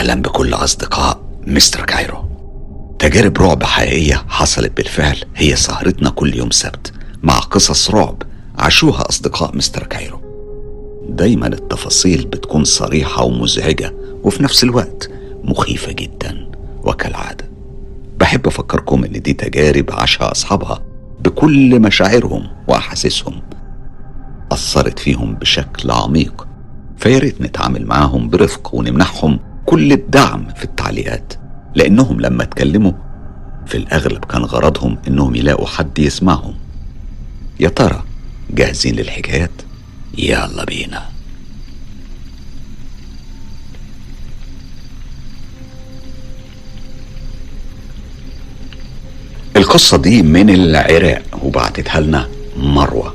أهلا بكل أصدقاء مستر كايرو تجارب رعب حقيقية حصلت بالفعل هي سهرتنا كل يوم سبت مع قصص رعب عاشوها أصدقاء مستر كايرو دايما التفاصيل بتكون صريحة ومزعجة وفي نفس الوقت مخيفة جدا وكالعادة بحب أفكركم إن دي تجارب عاشها أصحابها بكل مشاعرهم وأحاسيسهم أثرت فيهم بشكل عميق فياريت نتعامل معاهم برفق ونمنحهم كل الدعم في التعليقات لأنهم لما اتكلموا في الأغلب كان غرضهم إنهم يلاقوا حد يسمعهم يا ترى جاهزين للحكايات؟ يلا بينا القصة دي من العراق وبعتتها لنا مروة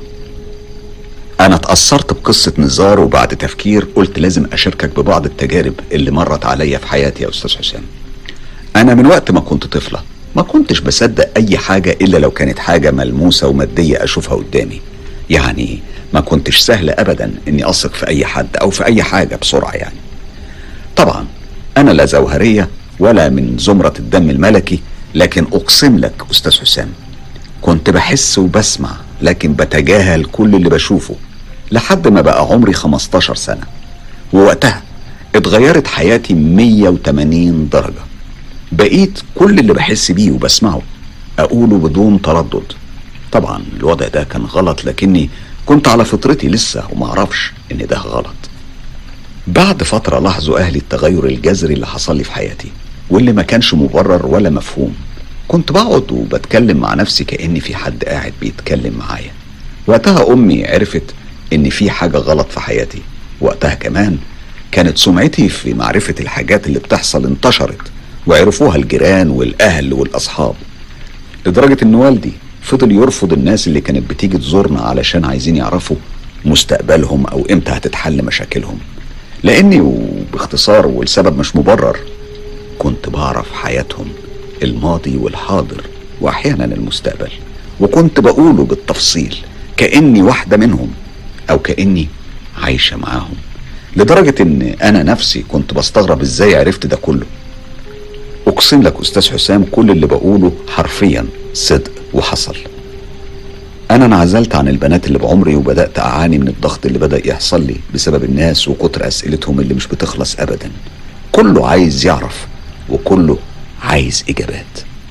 أنا اتأثرت بقصة نزار وبعد تفكير قلت لازم أشاركك ببعض التجارب اللي مرت عليا في حياتي يا أستاذ حسام أنا من وقت ما كنت طفلة ما كنتش بصدق أي حاجة إلا لو كانت حاجة ملموسة ومادية أشوفها قدامي يعني ما كنتش سهل أبدا إني أثق في أي حد أو في أي حاجة بسرعة يعني طبعا أنا لا زوهرية ولا من زمرة الدم الملكي لكن أقسم لك أستاذ حسام كنت بحس وبسمع لكن بتجاهل كل اللي بشوفه لحد ما بقى عمري 15 سنة ووقتها اتغيرت حياتي 180 درجة بقيت كل اللي بحس بيه وبسمعه أقوله بدون تردد طبعا الوضع ده كان غلط لكني كنت على فطرتي لسه ومعرفش إن ده غلط بعد فترة لاحظوا أهلي التغير الجذري اللي حصل لي في حياتي واللي ما كانش مبرر ولا مفهوم كنت بقعد وبتكلم مع نفسي كأن في حد قاعد بيتكلم معايا وقتها أمي عرفت إن في حاجة غلط في حياتي وقتها كمان كانت سمعتي في معرفة الحاجات اللي بتحصل انتشرت وعرفوها الجيران والأهل والأصحاب لدرجة إن والدي فضل يرفض الناس اللي كانت بتيجي تزورنا علشان عايزين يعرفوا مستقبلهم أو إمتى هتتحل مشاكلهم لأني وباختصار والسبب مش مبرر كنت بعرف حياتهم الماضي والحاضر واحيانا المستقبل وكنت بقوله بالتفصيل كاني واحده منهم او كاني عايشه معاهم لدرجه ان انا نفسي كنت بستغرب ازاي عرفت ده كله اقسم لك استاذ حسام كل اللي بقوله حرفيا صدق وحصل انا انعزلت عن البنات اللي بعمري وبدات اعاني من الضغط اللي بدا يحصل لي بسبب الناس وكتر اسئلتهم اللي مش بتخلص ابدا كله عايز يعرف وكله عايز إجابات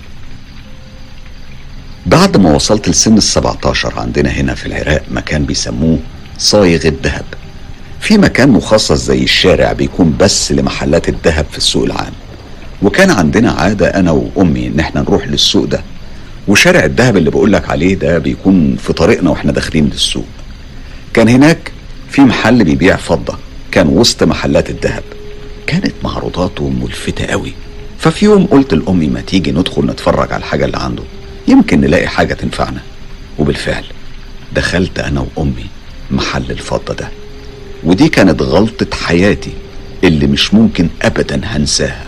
بعد ما وصلت لسن السبعتاشر عندنا هنا في العراق مكان بيسموه صايغ الذهب في مكان مخصص زي الشارع بيكون بس لمحلات الذهب في السوق العام وكان عندنا عادة أنا وأمي إن احنا نروح للسوق ده وشارع الذهب اللي بقولك عليه ده بيكون في طريقنا واحنا داخلين للسوق كان هناك في محل بيبيع فضة كان وسط محلات الذهب كانت معروضاته ملفتة قوي ففي يوم قلت لأمي ما تيجي ندخل نتفرج على الحاجة اللي عنده يمكن نلاقي حاجة تنفعنا وبالفعل دخلت أنا وأمي محل الفضة ده ودي كانت غلطة حياتي اللي مش ممكن أبدا هنساها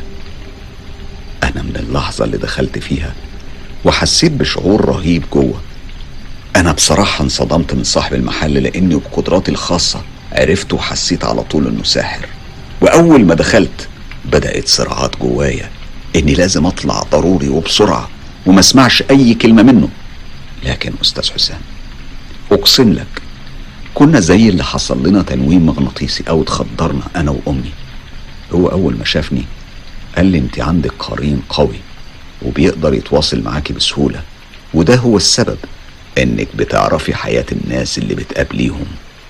أنا من اللحظة اللي دخلت فيها وحسيت بشعور رهيب جوه أنا بصراحة انصدمت من صاحب المحل لأني بقدراتي الخاصة عرفت وحسيت على طول إنه ساحر وأول ما دخلت بدأت صراعات جوايا اني لازم اطلع ضروري وبسرعه وما اسمعش اي كلمه منه لكن استاذ حسام اقسم لك كنا زي اللي حصل لنا تنويم مغناطيسي او اتخدرنا انا وامي هو اول ما شافني قال لي انت عندك قرين قوي وبيقدر يتواصل معاكي بسهوله وده هو السبب انك بتعرفي حياه الناس اللي بتقابليهم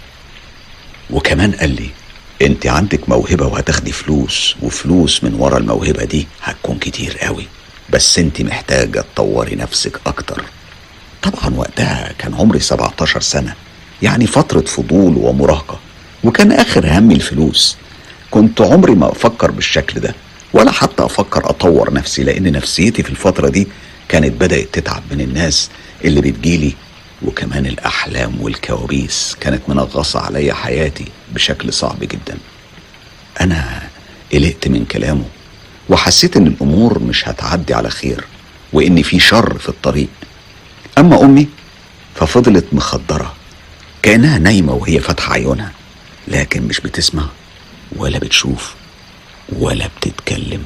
وكمان قال لي انت عندك موهبة وهتاخدي فلوس وفلوس من ورا الموهبة دي هتكون كتير قوي بس انت محتاجة تطوري نفسك اكتر طبعا وقتها كان عمري 17 سنة يعني فترة فضول ومراهقة وكان اخر همي الفلوس كنت عمري ما افكر بالشكل ده ولا حتى افكر اطور نفسي لان نفسيتي في الفترة دي كانت بدأت تتعب من الناس اللي بتجيلي وكمان الأحلام والكوابيس كانت منغصة عليا حياتي بشكل صعب جدا أنا قلقت من كلامه وحسيت إن الأمور مش هتعدي على خير وإن في شر في الطريق أما أمي ففضلت مخدرة كأنها نايمة وهي فاتحة عيونها لكن مش بتسمع ولا بتشوف ولا بتتكلم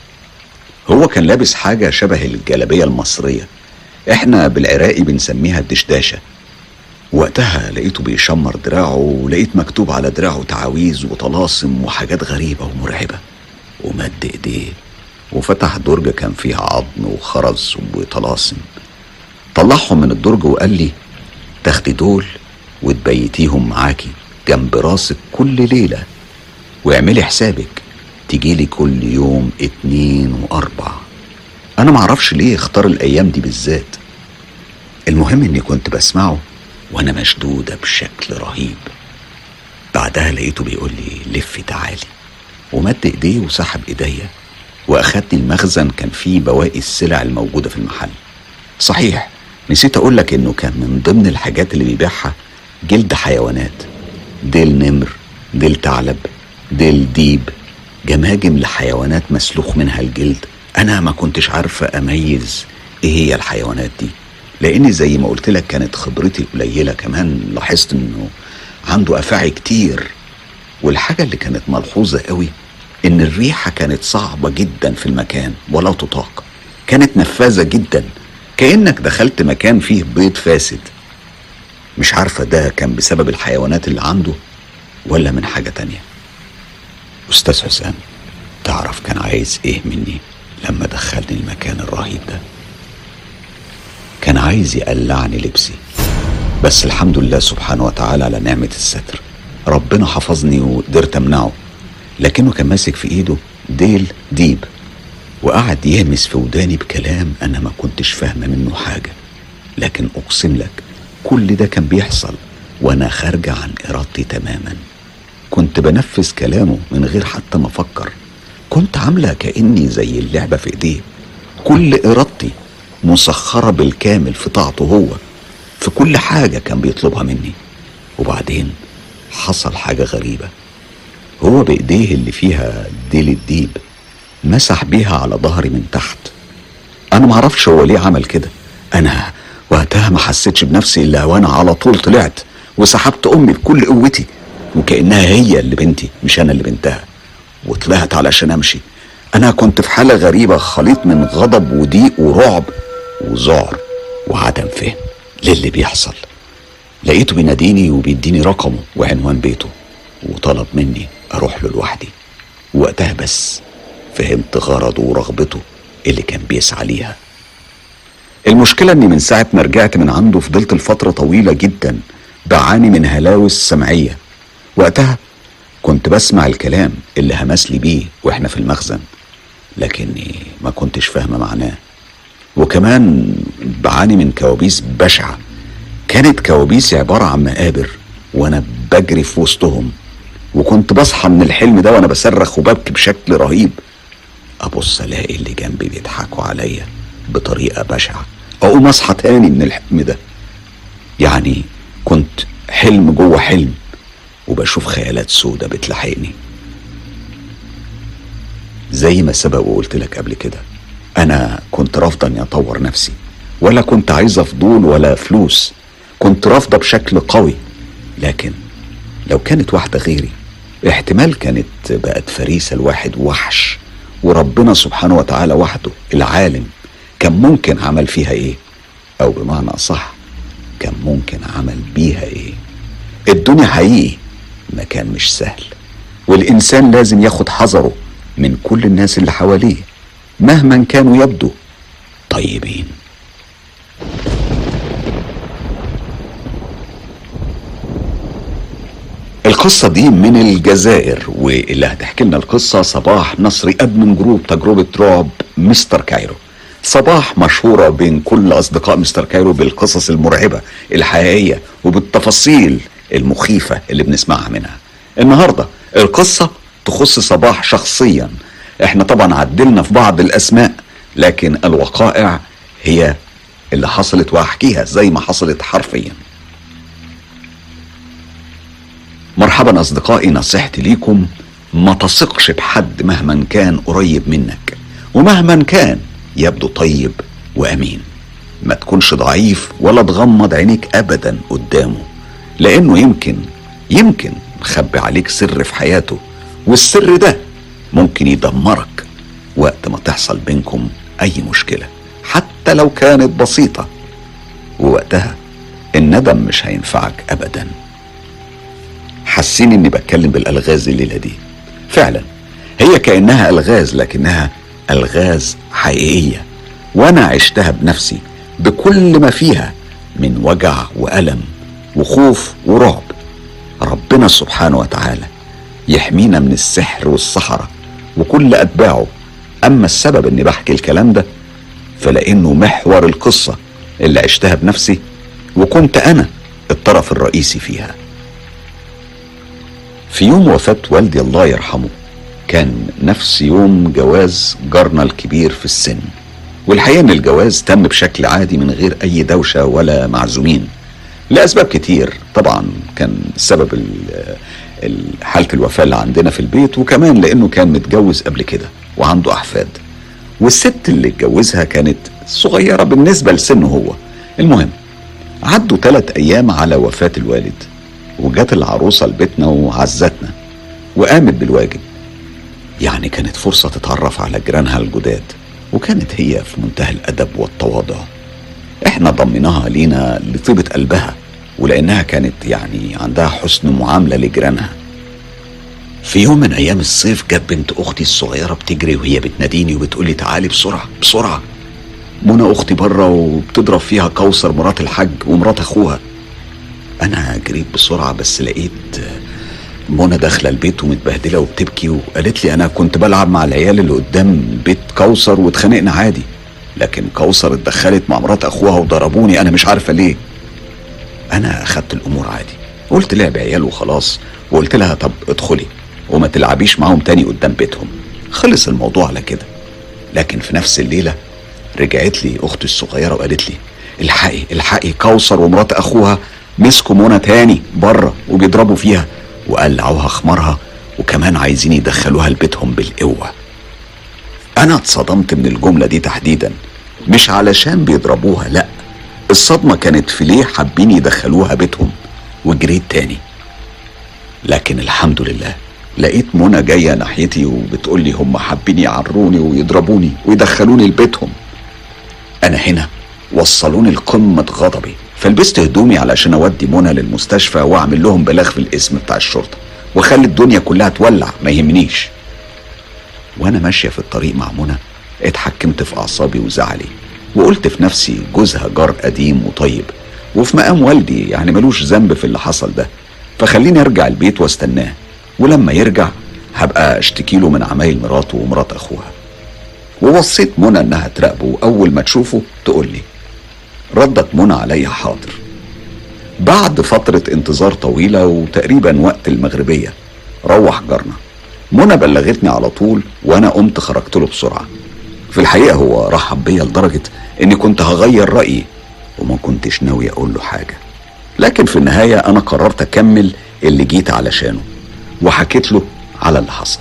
هو كان لابس حاجة شبه الجلابية المصرية احنا بالعراقي بنسميها الدشداشة وقتها لقيته بيشمر دراعه ولقيت مكتوب على دراعه تعاويذ وطلاسم وحاجات غريبة ومرعبة ومد ايديه وفتح درج كان فيها عظم وخرز وطلاسم طلعهم من الدرج وقال لي تاخدي دول وتبيتيهم معاكي جنب راسك كل ليلة واعملي حسابك تجيلي كل يوم اتنين واربع انا معرفش ليه اختار الايام دي بالذات المهم اني كنت بسمعه وانا مشدودة بشكل رهيب بعدها لقيته بيقول لي لفي تعالي ومد ايديه وسحب ايديا واخدني المخزن كان فيه بواقي السلع الموجودة في المحل صحيح نسيت اقول لك انه كان من ضمن الحاجات اللي بيبيعها جلد حيوانات ديل نمر ديل ثعلب ديل ديب جماجم لحيوانات مسلوخ منها الجلد انا ما كنتش عارفه اميز ايه هي الحيوانات دي لاني زي ما قلت لك كانت خبرتي قليله كمان لاحظت انه عنده افاعي كتير والحاجه اللي كانت ملحوظه قوي ان الريحه كانت صعبه جدا في المكان ولا تطاق كانت نفاذه جدا كانك دخلت مكان فيه بيض فاسد مش عارفه ده كان بسبب الحيوانات اللي عنده ولا من حاجه تانيه استاذ حسام تعرف كان عايز ايه مني لما دخلني المكان الرهيب ده كان عايز يقلعني لبسي بس الحمد لله سبحانه وتعالى على نعمة الستر ربنا حفظني وقدرت امنعه لكنه كان ماسك في ايده ديل ديب وقعد يهمس في وداني بكلام انا ما كنتش فاهمه منه حاجه لكن اقسم لك كل ده كان بيحصل وانا خارجه عن ارادتي تماما كنت بنفذ كلامه من غير حتى ما افكر كنت عامله كاني زي اللعبه في ايديه كل ارادتي مسخره بالكامل في طاعته هو في كل حاجه كان بيطلبها مني وبعدين حصل حاجه غريبه هو بايديه اللي فيها ديل الديب مسح بيها على ظهري من تحت انا معرفش هو ليه عمل كده انا وقتها ما حسيتش بنفسي الا وانا على طول طلعت وسحبت امي بكل قوتي وكانها هي اللي بنتي مش انا اللي بنتها وطلعت علشان امشي انا كنت في حاله غريبه خليط من غضب وضيق ورعب وذعر وعدم فهم للي بيحصل لقيته بيناديني وبيديني رقمه وعنوان بيته وطلب مني اروح له لوحدي وقتها بس فهمت غرضه ورغبته اللي كان بيسعى ليها المشكلة اني من ساعة ما رجعت من عنده فضلت لفترة طويلة جدا بعاني من هلاوس سمعية وقتها كنت بسمع الكلام اللي همس لي بيه واحنا في المخزن لكني ما كنتش فاهمة معناه وكمان بعاني من كوابيس بشعة كانت كوابيسي عبارة عن مقابر وانا بجري في وسطهم وكنت بصحى من الحلم ده وانا بصرخ وببكي بشكل رهيب ابص الاقي اللي جنبي بيضحكوا عليا بطريقه بشعه اقوم اصحى تاني من الحلم ده يعني كنت حلم جوه حلم وبشوف خيالات سودة بتلاحقني زي ما سبق وقلت لك قبل كده انا كنت رافضه اني اطور نفسي ولا كنت عايزه فضول ولا فلوس كنت رافضه بشكل قوي لكن لو كانت واحده غيري احتمال كانت بقت فريسه الواحد وحش وربنا سبحانه وتعالى وحده العالم كان ممكن عمل فيها ايه او بمعنى اصح كان ممكن عمل بيها ايه الدنيا حقيقي مكان مش سهل والانسان لازم ياخد حذره من كل الناس اللي حواليه مهما كانوا يبدو طيبين القصة دي من الجزائر واللي هتحكي لنا القصة صباح نصري أدمن جروب تجربة رعب مستر كايرو صباح مشهورة بين كل أصدقاء مستر كايرو بالقصص المرعبة الحقيقية وبالتفاصيل المخيفة اللي بنسمعها منها النهاردة القصة تخص صباح شخصيا احنا طبعا عدلنا في بعض الأسماء لكن الوقائع هي اللي حصلت وهحكيها زي ما حصلت حرفيا مرحبا اصدقائي نصيحتي ليكم ما تثقش بحد مهما كان قريب منك ومهما كان يبدو طيب وامين ما تكونش ضعيف ولا تغمض عينيك ابدا قدامه لانه يمكن يمكن مخبي عليك سر في حياته والسر ده ممكن يدمرك وقت ما تحصل بينكم اي مشكله حتى لو كانت بسيطه ووقتها الندم مش هينفعك ابدا حاسين اني بتكلم بالالغاز الليله دي فعلا هي كانها الغاز لكنها الغاز حقيقيه وانا عشتها بنفسي بكل ما فيها من وجع والم وخوف ورعب ربنا سبحانه وتعالى يحمينا من السحر والسحره وكل اتباعه اما السبب اني بحكي الكلام ده فلانه محور القصه اللي عشتها بنفسي وكنت انا الطرف الرئيسي فيها في يوم وفاه والدي الله يرحمه كان نفس يوم جواز جارنا الكبير في السن والحقيقه ان الجواز تم بشكل عادي من غير اي دوشه ولا معزومين لاسباب كتير طبعا كان سبب حاله الوفاه اللي عندنا في البيت وكمان لانه كان متجوز قبل كده وعنده احفاد والست اللي اتجوزها كانت صغيره بالنسبه لسنه هو المهم عدوا ثلاث ايام على وفاه الوالد وجت العروسه لبيتنا وعزتنا وقامت بالواجب يعني كانت فرصه تتعرف على جيرانها الجداد وكانت هي في منتهى الادب والتواضع احنا ضمناها لينا لطيبه قلبها ولانها كانت يعني عندها حسن معامله لجيرانها في يوم من ايام الصيف جت بنت اختي الصغيره بتجري وهي بتناديني وبتقولي تعالي بسرعه بسرعه منى اختي بره وبتضرب فيها كوثر مرات الحاج ومرات اخوها انا جريت بسرعه بس لقيت منى داخله البيت ومتبهدله وبتبكي وقالت لي انا كنت بلعب مع العيال اللي قدام بيت كوثر واتخانقنا عادي لكن كوثر اتدخلت مع مرات اخوها وضربوني انا مش عارفه ليه انا اخدت الامور عادي قلت لعب عيال وخلاص وقلت لها طب ادخلي وما تلعبيش معاهم تاني قدام بيتهم خلص الموضوع على كده لكن في نفس الليله رجعت لي اختي الصغيره وقالت لي الحقي الحقي كوثر ومرات اخوها مسكوا منى تاني بره وبيضربوا فيها وقلعوها خمارها وكمان عايزين يدخلوها لبيتهم بالقوه انا اتصدمت من الجمله دي تحديدا مش علشان بيضربوها لا الصدمه كانت في ليه حابين يدخلوها بيتهم وجريت تاني لكن الحمد لله لقيت منى جايه ناحيتي وبتقول لي هم حابين يعروني ويضربوني ويدخلوني لبيتهم انا هنا وصلوني لقمه غضبي فلبست هدومي علشان اودي منى للمستشفى واعمل لهم بلاغ في الاسم بتاع الشرطه واخلي الدنيا كلها تولع ما يهمنيش وانا ماشيه في الطريق مع منى اتحكمت في اعصابي وزعلي وقلت في نفسي جوزها جار قديم وطيب وفي مقام والدي يعني ملوش ذنب في اللي حصل ده فخليني ارجع البيت واستناه ولما يرجع هبقى اشتكي له من عمايل مراته ومرات اخوها ووصيت منى انها تراقبه واول ما تشوفه تقول لي ردت منى عليا حاضر بعد فترة انتظار طويلة وتقريبا وقت المغربية روح جارنا منى بلغتني على طول وانا قمت خرجت له بسرعة في الحقيقة هو رحب بيا لدرجة اني كنت هغير رأيي وما كنتش ناوي اقول له حاجة لكن في النهاية انا قررت اكمل اللي جيت علشانه وحكيت له على اللي حصل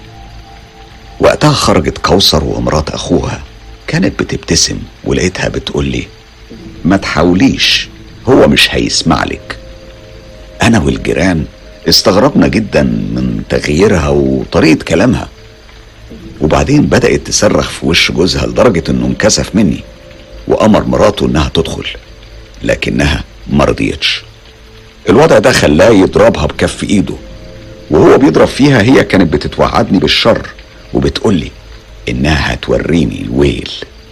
وقتها خرجت كوثر ومرات اخوها كانت بتبتسم ولقيتها بتقول لي ما تحاوليش هو مش هيسمع لك انا والجيران استغربنا جدا من تغييرها وطريقه كلامها وبعدين بدات تصرخ في وش جوزها لدرجه انه انكسف مني وامر مراته انها تدخل لكنها مرضيتش الوضع ده خلاه يضربها بكف ايده وهو بيضرب فيها هي كانت بتتوعدني بالشر وبتقولي انها هتوريني الويل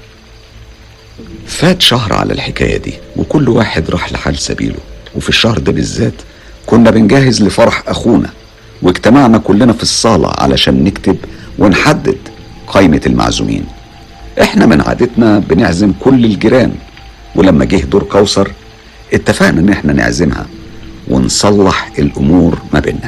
فات شهر على الحكاية دي وكل واحد راح لحال سبيله وفي الشهر ده بالذات كنا بنجهز لفرح أخونا واجتمعنا كلنا في الصالة علشان نكتب ونحدد قائمة المعزومين احنا من عادتنا بنعزم كل الجيران ولما جه دور كوثر اتفقنا ان احنا نعزمها ونصلح الامور ما بيننا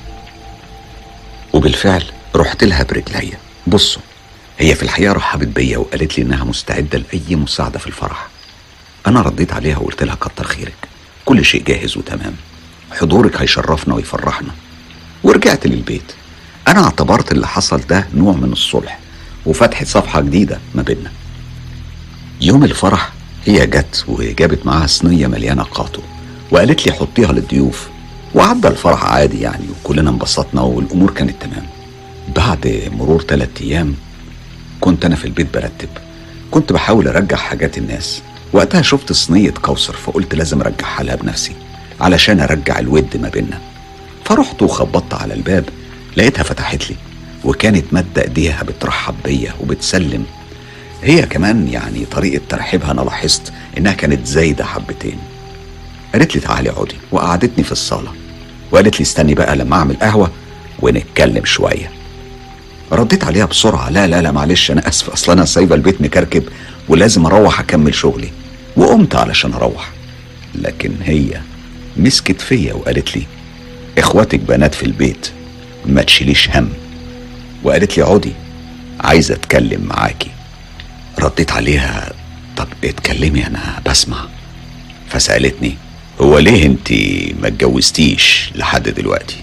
وبالفعل رحت لها برجليا بصوا هي في الحقيقه رحبت بيا وقالت لي انها مستعده لاي مساعده في الفرح انا رديت عليها وقلت لها كتر خيرك كل شيء جاهز وتمام حضورك هيشرفنا ويفرحنا ورجعت للبيت انا اعتبرت اللي حصل ده نوع من الصلح وفتح صفحه جديده ما بيننا يوم الفرح هي جت وجابت معاها صينيه مليانه قاطو وقالت لي حطيها للضيوف وعدى الفرح عادي يعني وكلنا انبسطنا والامور كانت تمام بعد مرور ثلاثة أيام كنت أنا في البيت برتب كنت بحاول أرجع حاجات الناس وقتها شفت صينية كوثر فقلت لازم أرجعها لها بنفسي علشان أرجع الود ما بينا فرحت وخبطت على الباب لقيتها فتحت لي وكانت مادة ايديها بترحب بيا وبتسلم هي كمان يعني طريقة ترحيبها أنا لاحظت إنها كانت زايدة حبتين قالت لي تعالي اقعدي وقعدتني في الصالة وقالت لي استني بقى لما أعمل قهوة ونتكلم شوية رديت عليها بسرعة لا لا لا معلش أنا آسف أصل أنا سايبة البيت مكركب ولازم أروح أكمل شغلي وقمت علشان أروح لكن هي مسكت فيا وقالت لي إخواتك بنات في البيت ما تشيليش هم وقالت لي اقعدي عايزة اتكلم معاكي رديت عليها طب اتكلمي انا بسمع فسألتني هو ليه انت ما اتجوزتيش لحد دلوقتي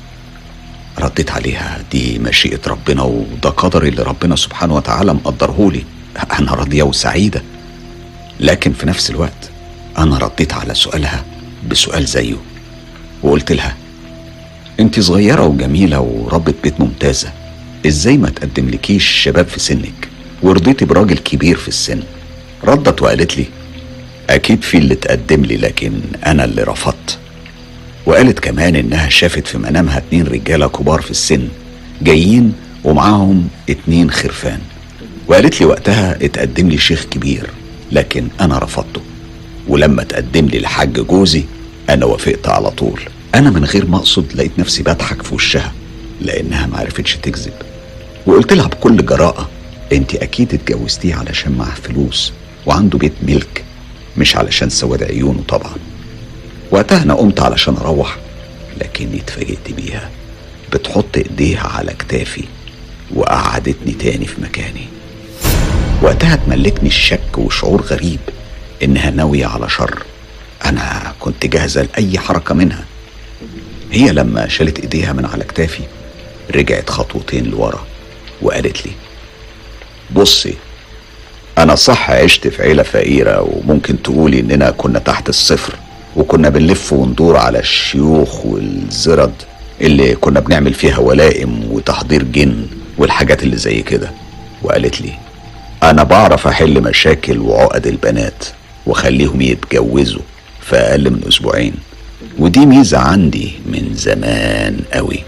رديت عليها دي مشيئة ربنا وده قدر اللي ربنا سبحانه وتعالى مقدرهولي انا راضية وسعيدة لكن في نفس الوقت انا رديت على سؤالها بسؤال زيه وقلت لها انت صغيرة وجميلة وربة بيت ممتازة ازاي ما تقدملكيش شباب في سنك ورضيتي براجل كبير في السن ردت وقالت لي اكيد في اللي تقدم لي لكن انا اللي رفضت وقالت كمان انها شافت في منامها اتنين رجاله كبار في السن جايين ومعاهم اتنين خرفان وقالت لي وقتها اتقدم لي شيخ كبير لكن انا رفضته ولما تقدم لي الحاج جوزي انا وافقت على طول انا من غير ما اقصد لقيت نفسي بضحك في وشها لانها معرفتش تكذب وقلت لها بكل جراءة انت اكيد اتجوزتيه علشان معاه فلوس وعنده بيت ملك مش علشان سواد عيونه طبعا وقتها انا قمت علشان اروح لكني اتفاجئت بيها بتحط ايديها على كتافي وقعدتني تاني في مكاني وقتها تملكني الشك وشعور غريب انها ناوية على شر انا كنت جاهزة لأي حركة منها هي لما شالت ايديها من على كتافي رجعت خطوتين لورا وقالت لي بصي انا صح عشت في عيلة فقيرة وممكن تقولي اننا كنا تحت الصفر وكنا بنلف وندور على الشيوخ والزرد اللي كنا بنعمل فيها ولائم وتحضير جن والحاجات اللي زي كده وقالت لي انا بعرف احل مشاكل وعقد البنات واخليهم يتجوزوا في اقل من اسبوعين ودي ميزة عندي من زمان قوي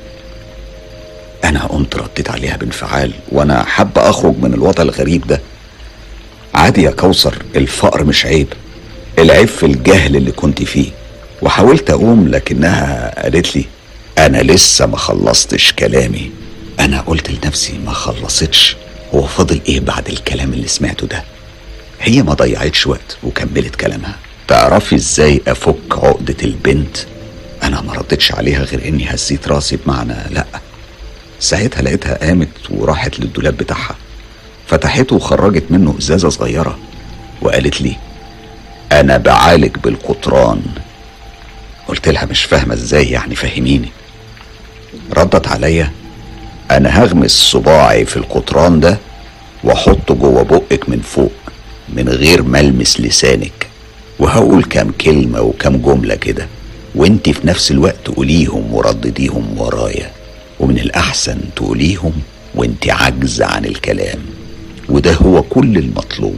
انا قمت رديت عليها بانفعال وانا حابة اخرج من الوضع الغريب ده عادي يا كوثر الفقر مش عيب العيب في الجهل اللي كنت فيه وحاولت اقوم لكنها قالت لي انا لسه ما خلصتش كلامي انا قلت لنفسي ما خلصتش هو فاضل ايه بعد الكلام اللي سمعته ده هي ما ضيعتش وقت وكملت كلامها تعرفي ازاي افك عقدة البنت انا ما ردتش عليها غير اني هزيت راسي بمعنى لا ساعتها لقيتها قامت وراحت للدولاب بتاعها فتحته وخرجت منه ازازة صغيرة وقالت لي انا بعالج بالقطران قلت لها مش فاهمة ازاي يعني فهميني ردت عليا انا هغمس صباعي في القطران ده واحطه جوه بقك من فوق من غير ملمس لسانك وهقول كام كلمة وكام جملة كده وانت في نفس الوقت تقوليهم وردديهم ورايا ومن الأحسن تقوليهم وانت عاجزة عن الكلام وده هو كل المطلوب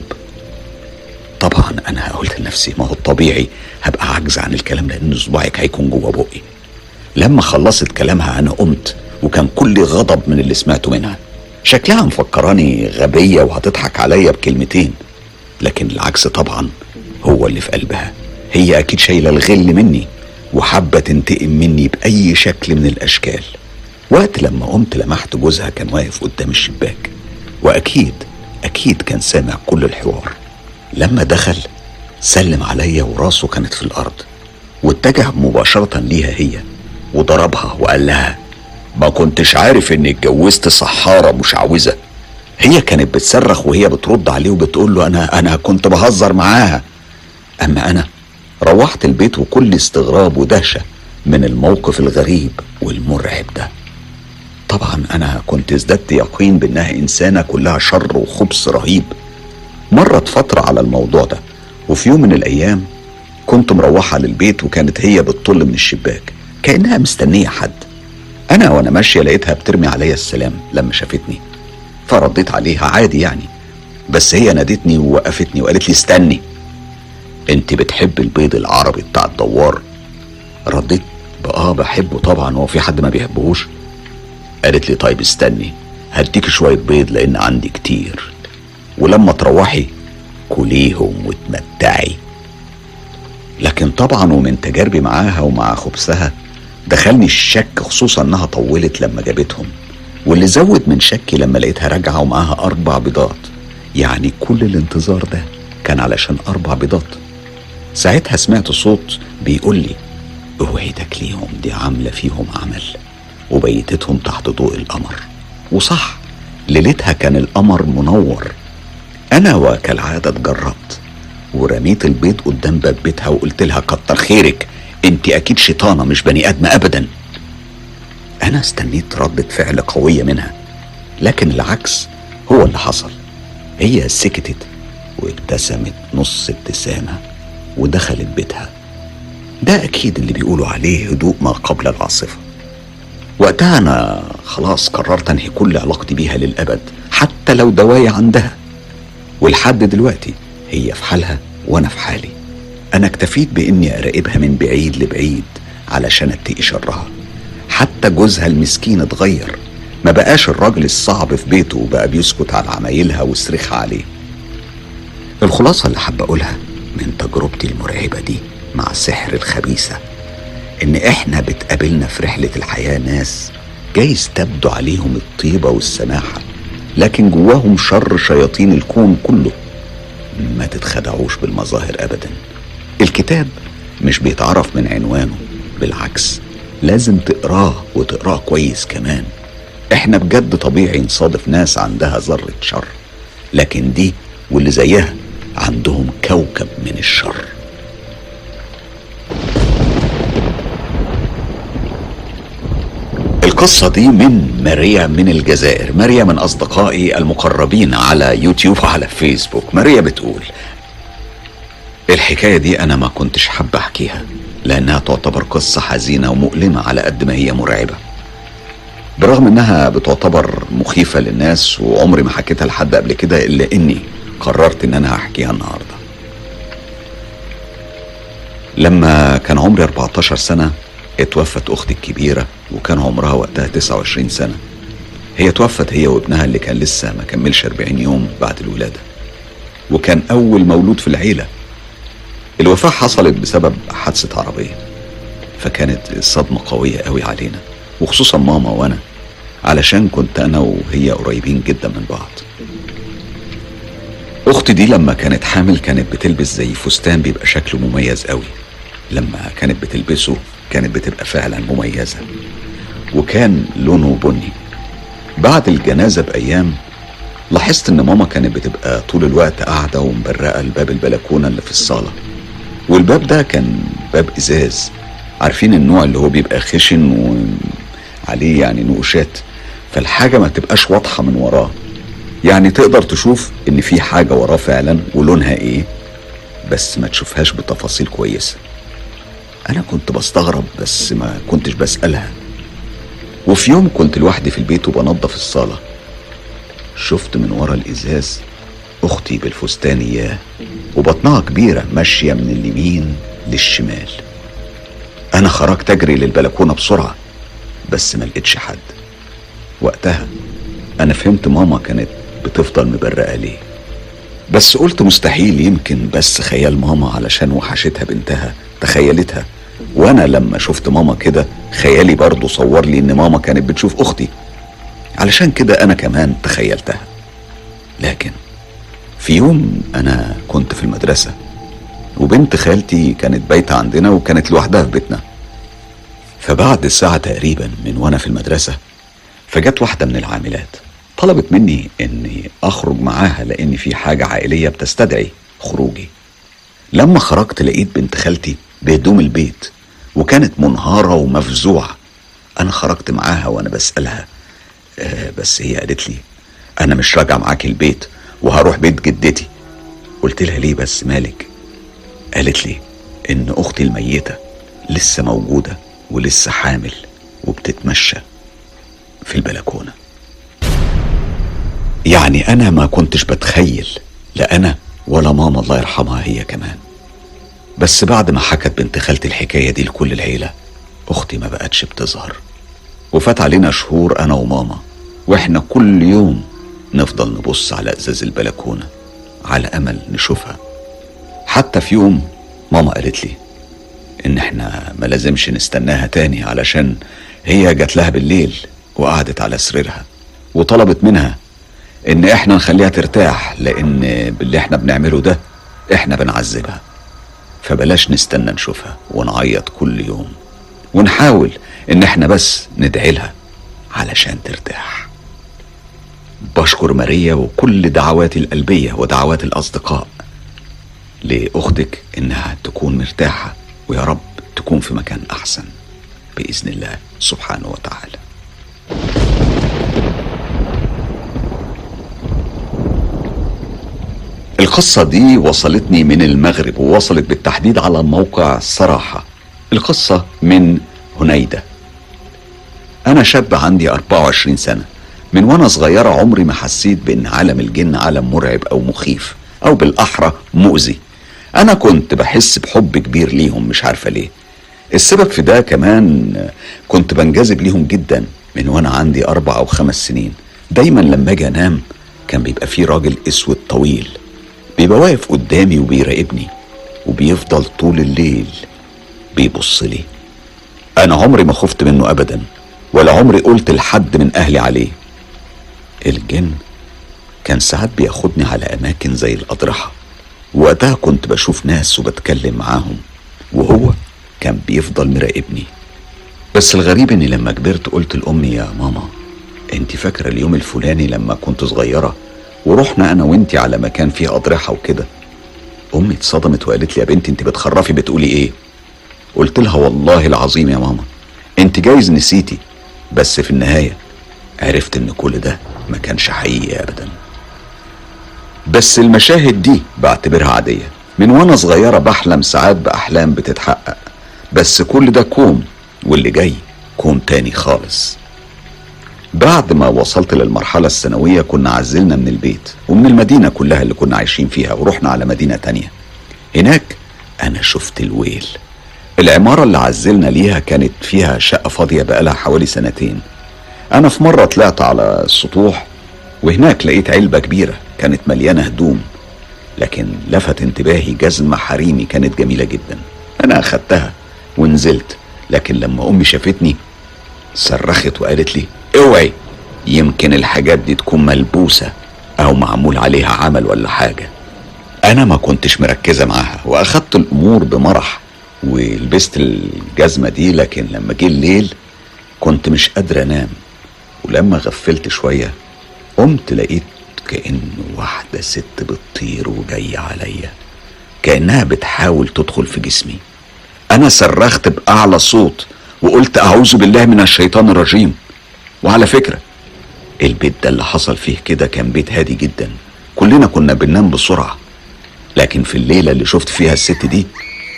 طبعا انا قلت لنفسي ما هو الطبيعي هبقى عاجزة عن الكلام لان صباعك هيكون جوه بقي لما خلصت كلامها انا قمت وكان كل غضب من اللي سمعته منها شكلها مفكراني غبية وهتضحك عليا بكلمتين لكن العكس طبعا هو اللي في قلبها هي اكيد شايله الغل مني وحابه تنتقم مني باي شكل من الاشكال وقت لما قمت لمحت جوزها كان واقف قدام الشباك واكيد اكيد كان سامع كل الحوار لما دخل سلم عليا وراسه كانت في الارض واتجه مباشره ليها هي وضربها وقال لها ما كنتش عارف اني اتجوزت صحاره مشعوذه هي كانت بتصرخ وهي بترد عليه وبتقول له انا انا كنت بهزر معاها اما انا روحت البيت وكل استغراب ودهشه من الموقف الغريب والمرعب ده طبعا انا كنت ازددت يقين بانها انسانه كلها شر وخبث رهيب مرت فتره على الموضوع ده وفي يوم من الايام كنت مروحه للبيت وكانت هي بتطل من الشباك كانها مستنيه حد انا وانا ماشيه لقيتها بترمي عليا السلام لما شافتني فرديت عليها عادي يعني بس هي نادتني ووقفتني وقالت لي استني انت بتحب البيض العربي بتاع الدوار رديت اه بحبه طبعا هو في حد ما بيحبهوش قالت لي طيب استني هديك شويه بيض لان عندي كتير ولما تروحي كليهم وتمتعي لكن طبعا ومن تجاربي معاها ومع خبزها دخلني الشك خصوصا انها طولت لما جابتهم واللي زود من شكي لما لقيتها راجعه ومعاها اربع بيضات يعني كل الانتظار ده كان علشان اربع بيضات ساعتها سمعت صوت بيقول لي اوعي تاكليهم دي عامله فيهم عمل وبيتتهم تحت ضوء القمر وصح ليلتها كان القمر منور انا وكالعاده اتجرأت ورميت البيض قدام باب بيتها وقلت لها كتر خيرك انت اكيد شيطانه مش بني ادمه ابدا انا استنيت ردة فعل قويه منها لكن العكس هو اللي حصل هي سكتت وابتسمت نص ابتسامه ودخلت بيتها ده اكيد اللي بيقولوا عليه هدوء ما قبل العاصفه وقتها انا خلاص قررت انهي كل علاقتي بيها للابد حتى لو دوايا عندها ولحد دلوقتي هي في حالها وانا في حالي انا اكتفيت باني اراقبها من بعيد لبعيد علشان اتقي شرها حتى جوزها المسكين اتغير ما بقاش الراجل الصعب في بيته وبقى بيسكت على عمايلها ويصرخها عليه الخلاصة اللي حابة أقولها من تجربتي المرعبة دي مع سحر الخبيثة إن إحنا بتقابلنا في رحلة الحياة ناس جايز تبدو عليهم الطيبة والسماحة لكن جواهم شر شياطين الكون كله ما تتخدعوش بالمظاهر أبدا الكتاب مش بيتعرف من عنوانه بالعكس لازم تقراه وتقراه كويس كمان احنا بجد طبيعي نصادف ناس عندها ذرة شر لكن دي واللي زيها عندهم كوكب من الشر القصة دي من ماريا من الجزائر ماريا من أصدقائي المقربين على يوتيوب وعلى فيسبوك ماريا بتقول الحكاية دي أنا ما كنتش حابة أحكيها لأنها تعتبر قصة حزينة ومؤلمة على قد ما هي مرعبة برغم إنها بتعتبر مخيفة للناس وعمري ما حكيتها لحد قبل كده إلا إني قررت إن أنا هحكيها النهاردة لما كان عمري 14 سنة اتوفت أختي الكبيرة وكان عمرها وقتها 29 سنة هي توفت هي وابنها اللي كان لسه ما كملش 40 يوم بعد الولادة وكان أول مولود في العيلة الوفاة حصلت بسبب حادثة عربية فكانت الصدمة قوية قوي علينا وخصوصا ماما وأنا علشان كنت أنا وهي قريبين جدا من بعض أختي دي لما كانت حامل كانت بتلبس زي فستان بيبقى شكله مميز قوي لما كانت بتلبسه كانت بتبقى فعلا مميزة وكان لونه بني بعد الجنازة بأيام لاحظت إن ماما كانت بتبقى طول الوقت قاعدة ومبرقة الباب البلكونة اللي في الصالة والباب ده كان باب إزاز عارفين النوع اللي هو بيبقى خشن وعليه يعني نقوشات فالحاجة ما تبقاش واضحة من وراه يعني تقدر تشوف إن في حاجة وراه فعلا ولونها إيه بس ما تشوفهاش بتفاصيل كويسة أنا كنت بستغرب بس ما كنتش بسألها وفي يوم كنت لوحدي في البيت وبنضف الصالة شفت من ورا الإزاز أختي بالفستان إياه وبطنها كبيرة ماشية من اليمين للشمال أنا خرجت أجري للبلكونة بسرعة بس ما لقيتش حد وقتها أنا فهمت ماما كانت بتفضل مبرقة ليه بس قلت مستحيل يمكن بس خيال ماما علشان وحشتها بنتها تخيلتها وانا لما شفت ماما كده خيالي برضه صور لي ان ماما كانت بتشوف اختي علشان كده انا كمان تخيلتها لكن في يوم انا كنت في المدرسه وبنت خالتي كانت بايته عندنا وكانت لوحدها في بيتنا فبعد ساعه تقريبا من وانا في المدرسه فجت واحده من العاملات طلبت مني اني اخرج معاها لان في حاجه عائليه بتستدعي خروجي لما خرجت لقيت بنت خالتي بهدوم البيت وكانت منهارة ومفزوعة أنا خرجت معاها وأنا بسألها آه بس هي قالت لي أنا مش راجع معاك البيت وهروح بيت جدتي قلت لها ليه بس مالك قالت لي إن أختي الميتة لسه موجودة ولسه حامل وبتتمشى في البلكونة يعني أنا ما كنتش بتخيل لا أنا ولا ماما الله يرحمها هي كمان بس بعد ما حكت بنت خالتي الحكاية دي لكل العيلة أختي ما بقتش بتظهر وفات علينا شهور أنا وماما وإحنا كل يوم نفضل نبص على إزاز البلكونة على أمل نشوفها حتى في يوم ماما قالت لي إن إحنا ما لازمش نستناها تاني علشان هي جات لها بالليل وقعدت على سريرها وطلبت منها إن إحنا نخليها ترتاح لأن باللي إحنا بنعمله ده إحنا بنعذبها فبلاش نستنى نشوفها ونعيط كل يوم ونحاول إن إحنا بس ندعي لها علشان ترتاح بشكر ماريا وكل دعواتي القلبية ودعوات الأصدقاء لأختك إنها تكون مرتاحة ويا رب تكون في مكان أحسن بإذن الله سبحانه وتعالى القصة دي وصلتني من المغرب ووصلت بالتحديد على موقع صراحة القصة من هنيدة أنا شاب عندي 24 سنة من وأنا صغيرة عمري ما حسيت بأن عالم الجن عالم مرعب أو مخيف أو بالأحرى مؤذي أنا كنت بحس بحب كبير ليهم مش عارفة ليه السبب في ده كمان كنت بنجذب ليهم جدا من وأنا عندي أربع أو خمس سنين دايما لما أجي أنام كان بيبقى في راجل أسود طويل بيبقى واقف قدامي وبيراقبني وبيفضل طول الليل بيبص لي انا عمري ما خفت منه ابدا ولا عمري قلت لحد من اهلي عليه الجن كان ساعات بياخدني على اماكن زي الاضرحه وقتها كنت بشوف ناس وبتكلم معاهم وهو كان بيفضل مراقبني بس الغريب اني لما كبرت قلت لامي يا ماما انت فاكره اليوم الفلاني لما كنت صغيره ورحنا انا وانتي على مكان فيه اضرحه وكده امي اتصدمت وقالت لي يا بنتي انت بتخرفي بتقولي ايه قلت لها والله العظيم يا ماما انت جايز نسيتي بس في النهايه عرفت ان كل ده ما كانش حقيقي ابدا بس المشاهد دي بعتبرها عاديه من وانا صغيره بحلم ساعات باحلام بتتحقق بس كل ده كوم واللي جاي كوم تاني خالص بعد ما وصلت للمرحلة الثانوية كنا عزلنا من البيت ومن المدينة كلها اللي كنا عايشين فيها ورحنا على مدينة تانية هناك أنا شفت الويل العمارة اللي عزلنا ليها كانت فيها شقة فاضية بقالها حوالي سنتين أنا في مرة طلعت على السطوح وهناك لقيت علبة كبيرة كانت مليانة هدوم لكن لفت انتباهي جزمة حريمي كانت جميلة جدا أنا أخدتها ونزلت لكن لما أمي شافتني صرخت وقالت لي اوعي يمكن الحاجات دي تكون ملبوسة او معمول عليها عمل ولا حاجة انا ما كنتش مركزة معاها واخدت الامور بمرح ولبست الجزمة دي لكن لما جه الليل كنت مش قادر انام ولما غفلت شوية قمت لقيت كأن واحدة ست بتطير وجاية عليا كأنها بتحاول تدخل في جسمي أنا صرخت بأعلى صوت وقلت أعوذ بالله من الشيطان الرجيم وعلى فكرة البيت ده اللي حصل فيه كده كان بيت هادي جدا كلنا كنا بننام بسرعة لكن في الليلة اللي شفت فيها الست دي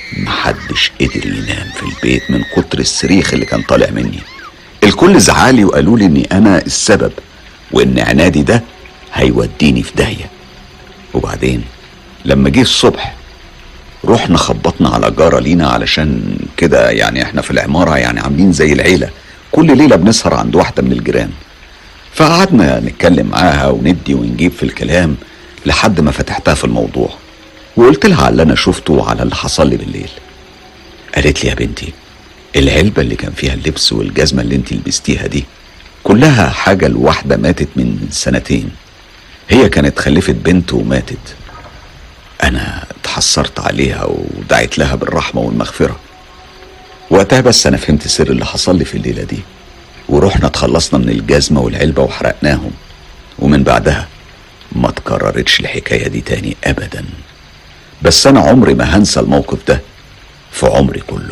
محدش قدر ينام في البيت من كتر الصريخ اللي كان طالع مني الكل زعالي وقالوا لي اني انا السبب وان عنادي ده هيوديني في داهية وبعدين لما جه الصبح رحنا خبطنا على جارة لينا علشان كده يعني احنا في العمارة يعني عاملين زي العيلة كل ليلة بنسهر عند واحدة من الجيران فقعدنا نتكلم معاها وندي ونجيب في الكلام لحد ما فتحتها في الموضوع وقلت لها على اللي انا شفته وعلى اللي حصل لي بالليل قالت لي يا بنتي العلبة اللي كان فيها اللبس والجزمة اللي انت لبستيها دي كلها حاجة لواحدة ماتت من سنتين هي كانت خلفت بنت وماتت انا اتحسرت عليها ودعيت لها بالرحمة والمغفرة وقتها بس انا فهمت سر اللي حصل لي في الليله دي ورحنا اتخلصنا من الجزمه والعلبه وحرقناهم ومن بعدها ما تكررتش الحكايه دي تاني ابدا بس انا عمري ما هنسى الموقف ده في عمري كله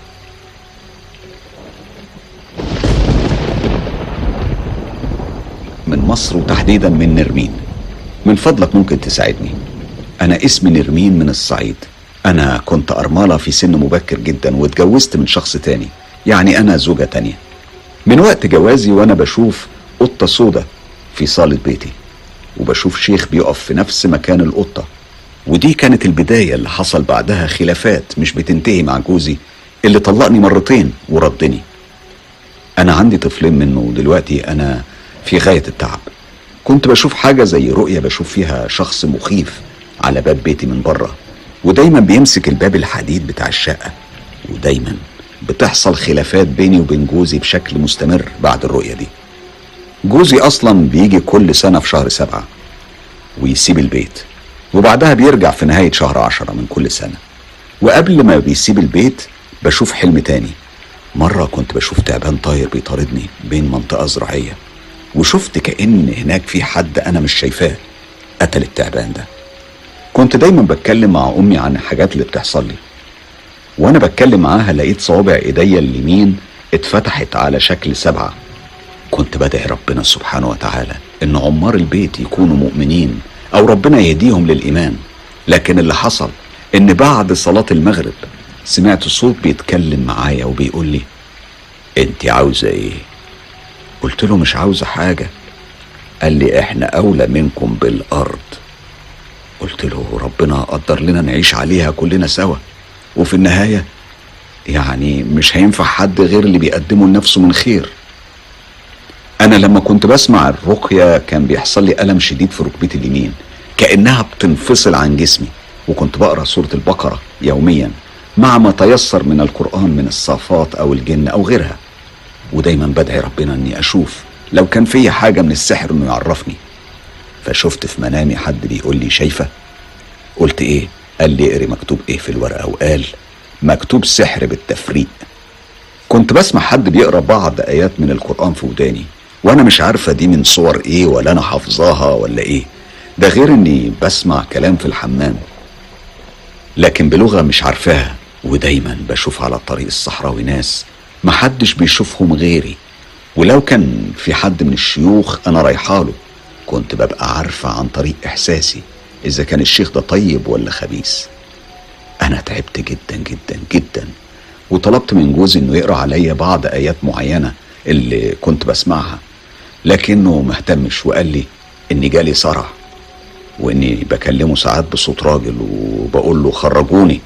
من مصر وتحديدا من نرمين من فضلك ممكن تساعدني انا اسمي نرمين من الصعيد أنا كنت أرملة في سن مبكر جدا واتجوزت من شخص تاني يعني أنا زوجة تانية من وقت جوازي وانا بشوف قطة سودة في صالة بيتي وبشوف شيخ بيقف في نفس مكان القطة ودي كانت البداية اللي حصل بعدها خلافات مش بتنتهي مع جوزي اللي طلقني مرتين وردني أنا عندي طفلين منه ودلوقتي أنا في غاية التعب كنت بشوف حاجة زي رؤية بشوف فيها شخص مخيف على باب بيتي من بره ودايما بيمسك الباب الحديد بتاع الشقة ودايما بتحصل خلافات بيني وبين جوزي بشكل مستمر بعد الرؤية دي جوزي أصلا بيجي كل سنة في شهر سبعة ويسيب البيت وبعدها بيرجع في نهاية شهر عشرة من كل سنة وقبل ما بيسيب البيت بشوف حلم تاني مرة كنت بشوف تعبان طاير بيطاردني بين منطقة زراعية وشفت كأن هناك في حد أنا مش شايفاه قتل التعبان ده كنت دايما بتكلم مع أمي عن الحاجات اللي بتحصل لي وأنا بتكلم معاها لقيت صوابع إيديا اليمين اتفتحت على شكل سبعة كنت بدعي ربنا سبحانه وتعالى إن عمار البيت يكونوا مؤمنين أو ربنا يهديهم للإيمان لكن اللي حصل إن بعد صلاة المغرب سمعت صوت بيتكلم معايا وبيقول لي انت عاوزة ايه قلت له مش عاوزة حاجة قال لي احنا اولى منكم بالارض قلت له ربنا قدر لنا نعيش عليها كلنا سوا وفي النهاية يعني مش هينفع حد غير اللي بيقدمه لنفسه من خير انا لما كنت بسمع الرقية كان بيحصل لي الم شديد في ركبتي اليمين كانها بتنفصل عن جسمي وكنت بقرا سوره البقره يوميا مع ما تيسر من القران من الصافات او الجن او غيرها ودايما بدعي ربنا اني اشوف لو كان في حاجه من السحر انه يعرفني فشفت في منامي حد بيقول لي شايفه قلت ايه قال لي اقري مكتوب ايه في الورقه وقال مكتوب سحر بالتفريق كنت بسمع حد بيقرا بعض ايات من القران في وداني وانا مش عارفه دي من صور ايه ولا انا حافظاها ولا ايه ده غير اني بسمع كلام في الحمام لكن بلغه مش عارفاها ودايما بشوف على الطريق الصحراوي ناس محدش بيشوفهم غيري ولو كان في حد من الشيوخ انا رايحاله كنت ببقى عارفه عن طريق احساسي اذا كان الشيخ ده طيب ولا خبيث انا تعبت جدا جدا جدا وطلبت من جوزي انه يقرا عليا بعض ايات معينه اللي كنت بسمعها لكنه مهتمش وقال لي اني جالي صرع واني بكلمه ساعات بصوت راجل وبقول له خرجوني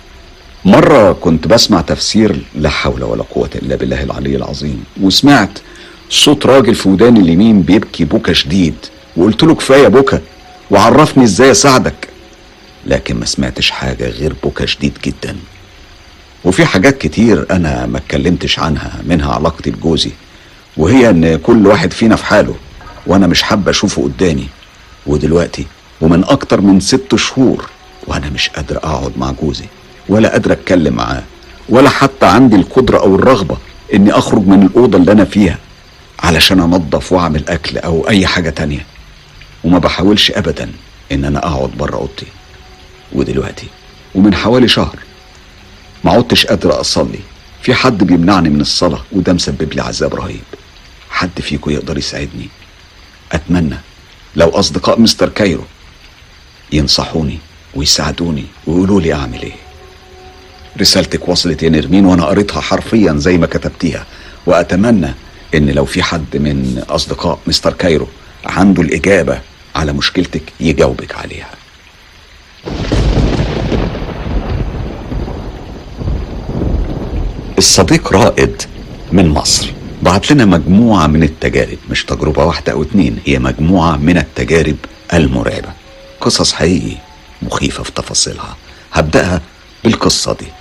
مرة كنت بسمع تفسير لا حول ولا قوة إلا بالله العلي العظيم وسمعت صوت راجل في وداني اليمين بيبكي بكى شديد وقلت له كفاية بكى وعرفني ازاي اساعدك لكن ما سمعتش حاجة غير بكى شديد جدا وفي حاجات كتير انا ما اتكلمتش عنها منها علاقتي بجوزي وهي ان كل واحد فينا في حاله وانا مش حابة اشوفه قدامي ودلوقتي ومن اكتر من ست شهور وانا مش قادر اقعد مع جوزي ولا قادر اتكلم معاه ولا حتى عندي القدرة او الرغبة اني اخرج من الاوضة اللي انا فيها علشان انظف واعمل اكل او اي حاجة تانية وما بحاولش ابدا ان انا اقعد بره اوضتي ودلوقتي ومن حوالي شهر ما عدتش قادر اصلي في حد بيمنعني من الصلاة وده مسبب لي عذاب رهيب حد فيكم يقدر يساعدني اتمنى لو اصدقاء مستر كايرو ينصحوني ويساعدوني ويقولوا لي اعمل ايه رسالتك وصلت يا نرمين وانا قريتها حرفيا زي ما كتبتيها واتمنى ان لو في حد من اصدقاء مستر كايرو عنده الاجابه على مشكلتك يجاوبك عليها الصديق رائد من مصر بعت لنا مجموعة من التجارب مش تجربة واحدة أو اتنين هي مجموعة من التجارب المرعبة قصص حقيقي مخيفة في تفاصيلها هبدأها بالقصة دي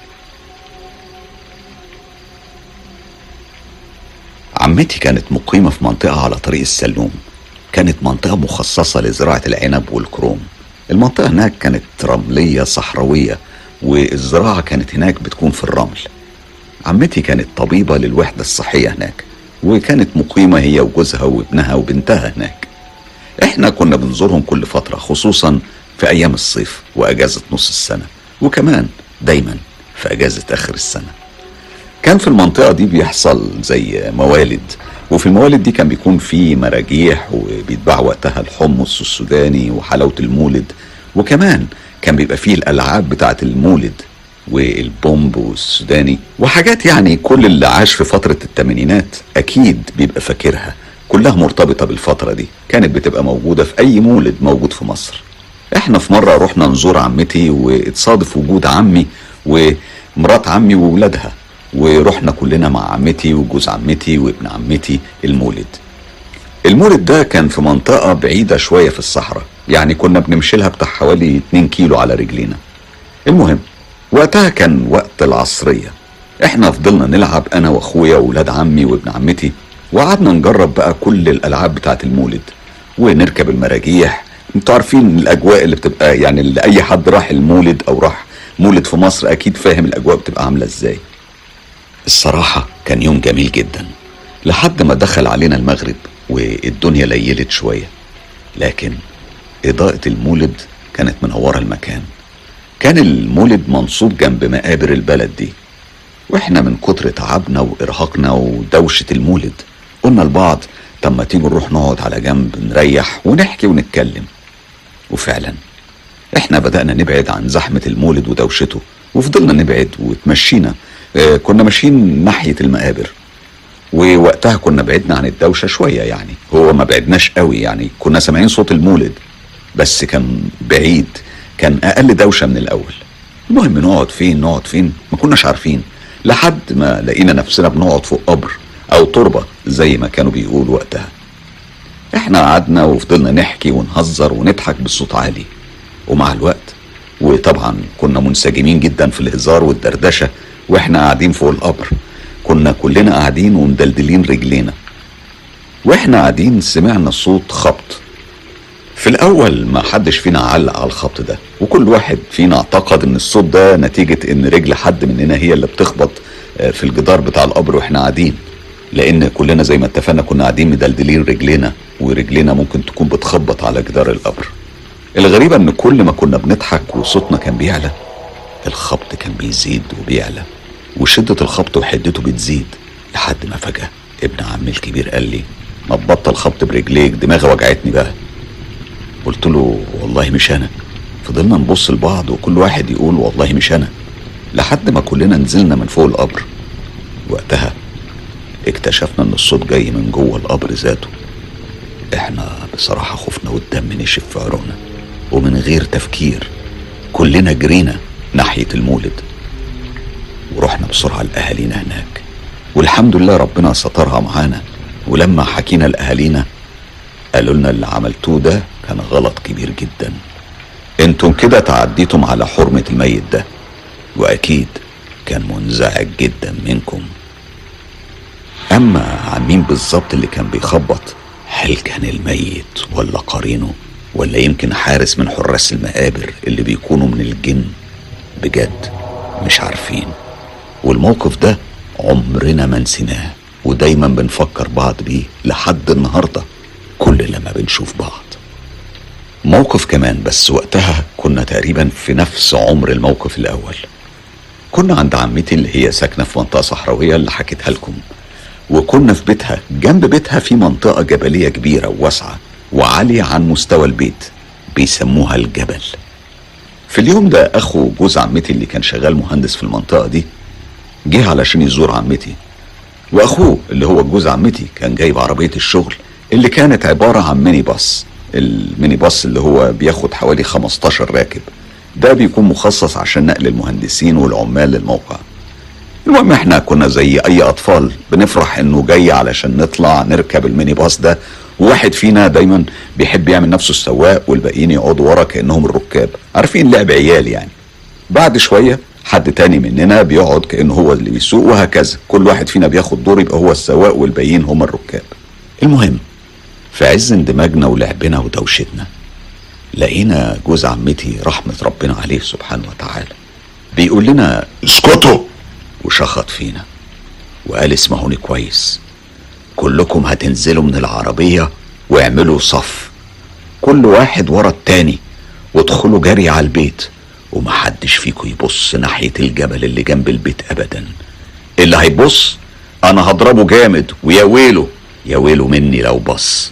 عمتي كانت مقيمة في منطقة على طريق السلوم كانت منطقة مخصصة لزراعة العنب والكروم المنطقة هناك كانت رملية صحراوية والزراعة كانت هناك بتكون في الرمل عمتي كانت طبيبة للوحدة الصحية هناك وكانت مقيمة هي وجوزها وابنها وبنتها هناك احنا كنا بنزورهم كل فترة خصوصا في ايام الصيف واجازة نص السنة وكمان دايما في اجازة اخر السنة كان في المنطقة دي بيحصل زي موالد وفي الموالد دي كان بيكون في مراجيح وبيتباع وقتها الحمص السوداني وحلاوة المولد وكمان كان بيبقى فيه الألعاب بتاعة المولد والبومب والسوداني وحاجات يعني كل اللي عاش في فترة التمانينات أكيد بيبقى فاكرها كلها مرتبطة بالفترة دي كانت بتبقى موجودة في أي مولد موجود في مصر احنا في مرة رحنا نزور عمتي واتصادف وجود عمي ومرات عمي وولادها ورحنا كلنا مع عمتي وجوز عمتي وابن عمتي المولد المولد ده كان في منطقة بعيدة شوية في الصحراء يعني كنا بنمشي لها بتاع حوالي 2 كيلو على رجلينا المهم وقتها كان وقت العصرية احنا فضلنا نلعب انا واخويا واولاد عمي وابن عمتي وقعدنا نجرب بقى كل الالعاب بتاعت المولد ونركب المراجيح انتوا عارفين الاجواء اللي بتبقى يعني اللي اي حد راح المولد او راح مولد في مصر اكيد فاهم الاجواء بتبقى عامله ازاي الصراحه كان يوم جميل جدا لحد ما دخل علينا المغرب والدنيا ليلت شويه لكن اضاءه المولد كانت منوره المكان كان المولد منصوب جنب مقابر البلد دي واحنا من كتر تعبنا وارهاقنا ودوشه المولد قلنا لبعض طب ما تيجوا نروح نقعد على جنب نريح ونحكي ونتكلم وفعلا احنا بدأنا نبعد عن زحمة المولد ودوشته وفضلنا نبعد وتمشينا اه كنا ماشيين ناحية المقابر ووقتها كنا بعدنا عن الدوشة شوية يعني هو ما بعدناش قوي يعني كنا سامعين صوت المولد بس كان بعيد كان أقل دوشة من الأول المهم نقعد فين نقعد فين ما كناش عارفين لحد ما لقينا نفسنا بنقعد فوق قبر أو تربة زي ما كانوا بيقولوا وقتها احنا قعدنا وفضلنا نحكي ونهزر ونضحك بصوت عالي ومع الوقت وطبعا كنا منسجمين جدا في الهزار والدردشة واحنا قاعدين فوق القبر كنا كلنا قاعدين ومدلدلين رجلينا واحنا قاعدين سمعنا صوت خبط في الاول ما حدش فينا علق على الخبط ده وكل واحد فينا اعتقد ان الصوت ده نتيجة ان رجل حد مننا هي اللي بتخبط في الجدار بتاع القبر واحنا قاعدين لان كلنا زي ما اتفقنا كنا قاعدين مدلدلين رجلينا ورجلينا ممكن تكون بتخبط على جدار القبر الغريبة ان كل ما كنا بنضحك وصوتنا كان بيعلى الخبط كان بيزيد وبيعلى وشدة الخبط وحدته بتزيد لحد ما فجأة ابن عمي الكبير قال لي ما تبطل خبط برجليك دماغي وجعتني بقى قلت له والله مش انا فضلنا نبص لبعض وكل واحد يقول والله مش انا لحد ما كلنا نزلنا من فوق القبر وقتها اكتشفنا ان الصوت جاي من جوه القبر ذاته احنا بصراحة خفنا والدم نشف في عروقنا ومن غير تفكير كلنا جرينا ناحية المولد ورحنا بسرعة لأهالينا هناك والحمد لله ربنا سترها معانا ولما حكينا لأهالينا قالوا لنا اللي عملتوه ده كان غلط كبير جدا انتم كده تعديتم على حرمة الميت ده واكيد كان منزعج جدا منكم اما عن مين بالظبط اللي كان بيخبط هل كان الميت ولا قرينه ولا يمكن حارس من حراس المقابر اللي بيكونوا من الجن بجد مش عارفين والموقف ده عمرنا ما نسيناه ودايما بنفكر بعض بيه لحد النهارده كل لما بنشوف بعض موقف كمان بس وقتها كنا تقريبا في نفس عمر الموقف الاول كنا عند عمتي اللي هي ساكنه في منطقه صحراويه اللي حكيتها لكم وكنا في بيتها جنب بيتها في منطقه جبليه كبيره وواسعه وعاليه عن مستوى البيت بيسموها الجبل في اليوم ده اخو جوز عمتي اللي كان شغال مهندس في المنطقه دي جه علشان يزور عمتي واخوه اللي هو جوز عمتي كان جايب عربيه الشغل اللي كانت عباره عن ميني باص الميني باص اللي هو بياخد حوالي 15 راكب ده بيكون مخصص عشان نقل المهندسين والعمال للموقع المهم احنا كنا زي اي اطفال بنفرح انه جاي علشان نطلع نركب الميني باص ده وواحد فينا دايما بيحب يعمل نفسه السواق والباقيين يقعدوا ورا كانهم الركاب عارفين لعب عيال يعني بعد شويه حد تاني مننا بيقعد كانه هو اللي بيسوق وهكذا كل واحد فينا بياخد دور يبقى هو السواق والباقيين هم الركاب المهم في عز اندماجنا ولعبنا ودوشتنا لقينا جوز عمتي رحمة ربنا عليه سبحانه وتعالى بيقول لنا اسكتوا وشخط فينا وقال اسمعوني كويس كلكم هتنزلوا من العربية واعملوا صف كل واحد ورا التاني وادخلوا جري على البيت ومحدش فيكم يبص ناحية الجبل اللي جنب البيت أبدا اللي هيبص أنا هضربه جامد ويا ويله يا ويله مني لو بص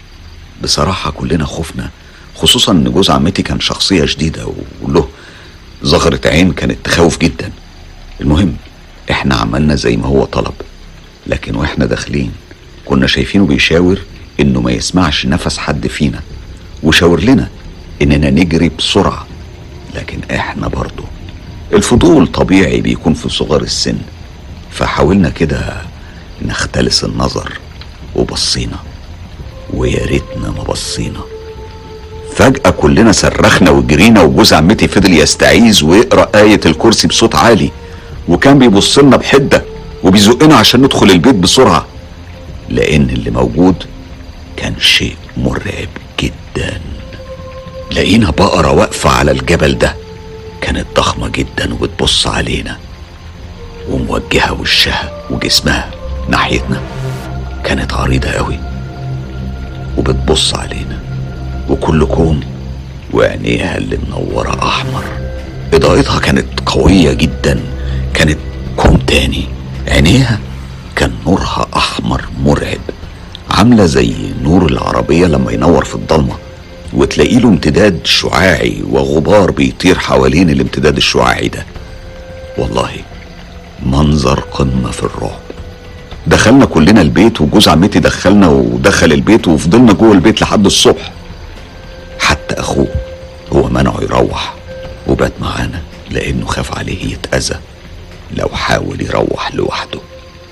بصراحة كلنا خفنا خصوصا ان جوز عمتي كان شخصية جديدة وله زغرة عين كانت تخوف جدا المهم احنا عملنا زي ما هو طلب لكن واحنا داخلين كنا شايفينه بيشاور انه ما يسمعش نفس حد فينا وشاور لنا اننا نجري بسرعة لكن احنا برضو الفضول طبيعي بيكون في صغار السن فحاولنا كده نختلس النظر وبصينا ويا ريتنا ما بصينا فجأة كلنا صرخنا وجرينا وجوز عمتي فضل يستعيذ ويقرأ آية الكرسي بصوت عالي وكان بيبص لنا بحدة وبيزقنا عشان ندخل البيت بسرعة لأن اللي موجود كان شيء مرعب جدا لقينا بقرة واقفة على الجبل ده كانت ضخمة جدا وبتبص علينا وموجهة وشها وجسمها ناحيتنا كانت عريضة قوي وبتبص علينا وكل كوم وعينيها اللي منورة أحمر إضاءتها كانت قوية جدا كانت كوم تاني عينيها كان نورها أحمر مرعب عاملة زي نور العربية لما ينور في الضلمة وتلاقي له امتداد شعاعي وغبار بيطير حوالين الامتداد الشعاعي ده والله منظر قمة في الرعب دخلنا كلنا البيت وجوز عمتي دخلنا ودخل البيت وفضلنا جوه البيت لحد الصبح حتى اخوه هو منعه يروح وبات معانا لانه خاف عليه يتأذى لو حاول يروح لوحده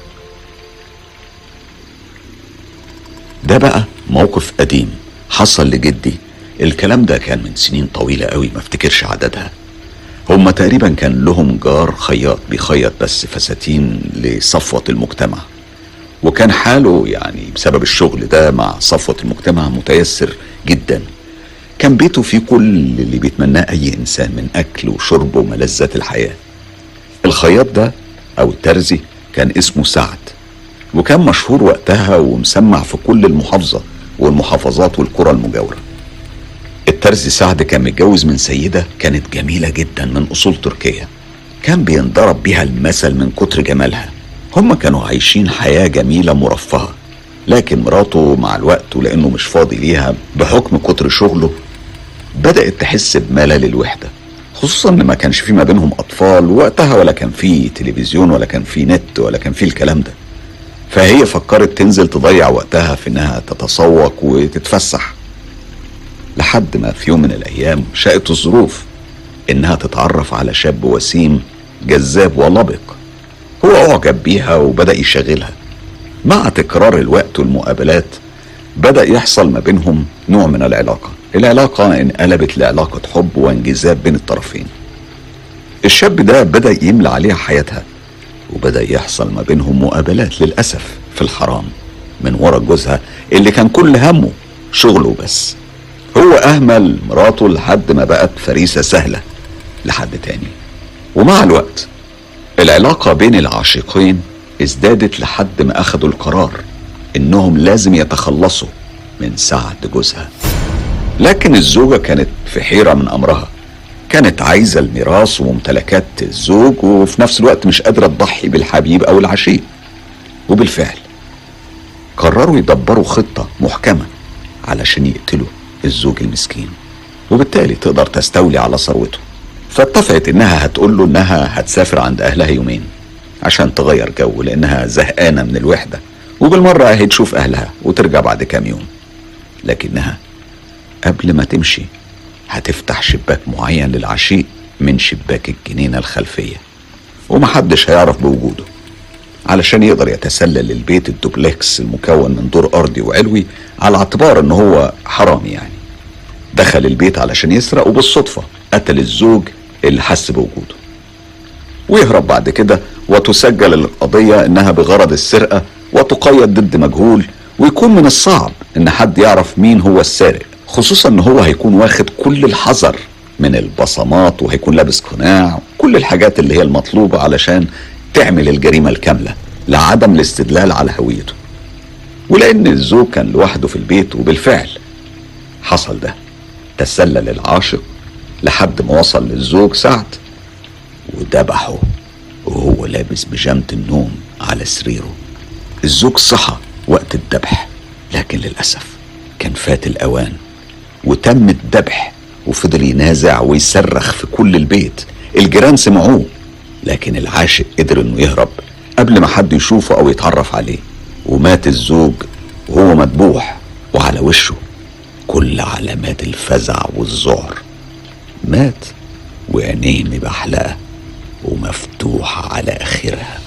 ده بقى موقف قديم حصل لجدي الكلام ده كان من سنين طويلة قوي ما افتكرش عددها هما تقريبا كان لهم جار خياط بيخيط بس فساتين لصفوة المجتمع وكان حاله يعني بسبب الشغل ده مع صفوة المجتمع متيسر جدا كان بيته فيه كل اللي بيتمناه أي إنسان من أكل وشرب وملذات الحياة الخياط ده أو الترزي كان اسمه سعد وكان مشهور وقتها ومسمع في كل المحافظة والمحافظات والقرى المجاورة الترزي سعد كان متجوز من سيدة كانت جميلة جدا من أصول تركية كان بينضرب بيها المثل من كتر جمالها هما كانوا عايشين حياة جميلة مرفهة لكن مراته مع الوقت ولأنه مش فاضي ليها بحكم كتر شغله بدأت تحس بملل الوحدة خصوصا ان ما كانش في ما بينهم اطفال وقتها ولا كان في تلفزيون ولا كان في نت ولا كان في الكلام ده فهي فكرت تنزل تضيع وقتها في انها تتسوق وتتفسح لحد ما في يوم من الايام شاءت الظروف انها تتعرف على شاب وسيم جذاب ولبق هو اعجب بيها وبدا يشغلها مع تكرار الوقت والمقابلات بدا يحصل ما بينهم نوع من العلاقه العلاقه انقلبت لعلاقه حب وانجذاب بين الطرفين الشاب ده بدا يملى عليها حياتها وبدا يحصل ما بينهم مقابلات للاسف في الحرام من ورا جوزها اللي كان كل همه شغله بس هو اهمل مراته لحد ما بقت فريسه سهله لحد تاني ومع الوقت العلاقه بين العاشقين ازدادت لحد ما اخدوا القرار انهم لازم يتخلصوا من سعد جوزها لكن الزوجه كانت في حيره من امرها كانت عايزه الميراث وممتلكات الزوج وفي نفس الوقت مش قادره تضحي بالحبيب او العشيق وبالفعل قرروا يدبروا خطه محكمه علشان يقتلوا الزوج المسكين وبالتالي تقدر تستولي على ثروته فاتفقت انها هتقول له انها هتسافر عند اهلها يومين عشان تغير جو لانها زهقانه من الوحده وبالمره هي تشوف اهلها وترجع بعد كام يوم لكنها قبل ما تمشي هتفتح شباك معين للعشيق من شباك الجنينه الخلفيه ومحدش هيعرف بوجوده علشان يقدر يتسلل للبيت الدوبلكس المكون من دور ارضي وعلوي على اعتبار ان هو حرامي يعني دخل البيت علشان يسرق وبالصدفه قتل الزوج اللي حس بوجوده ويهرب بعد كده وتسجل القضيه انها بغرض السرقه وتقيد ضد مجهول ويكون من الصعب ان حد يعرف مين هو السارق خصوصا ان هو هيكون واخد كل الحذر من البصمات وهيكون لابس قناع كل الحاجات اللي هي المطلوبة علشان تعمل الجريمة الكاملة لعدم الاستدلال على هويته ولأن الزوج كان لوحده في البيت وبالفعل حصل ده تسلل العاشق لحد ما وصل للزوج سعد وذبحه وهو لابس بيجامة النوم على سريره الزوج صحى وقت الذبح لكن للأسف كان فات الأوان وتم الذبح وفضل ينازع ويصرخ في كل البيت الجيران سمعوه لكن العاشق قدر انه يهرب قبل ما حد يشوفه او يتعرف عليه ومات الزوج وهو مذبوح وعلى وشه كل علامات الفزع والذعر مات وعينيه مبحلقه ومفتوحه على اخرها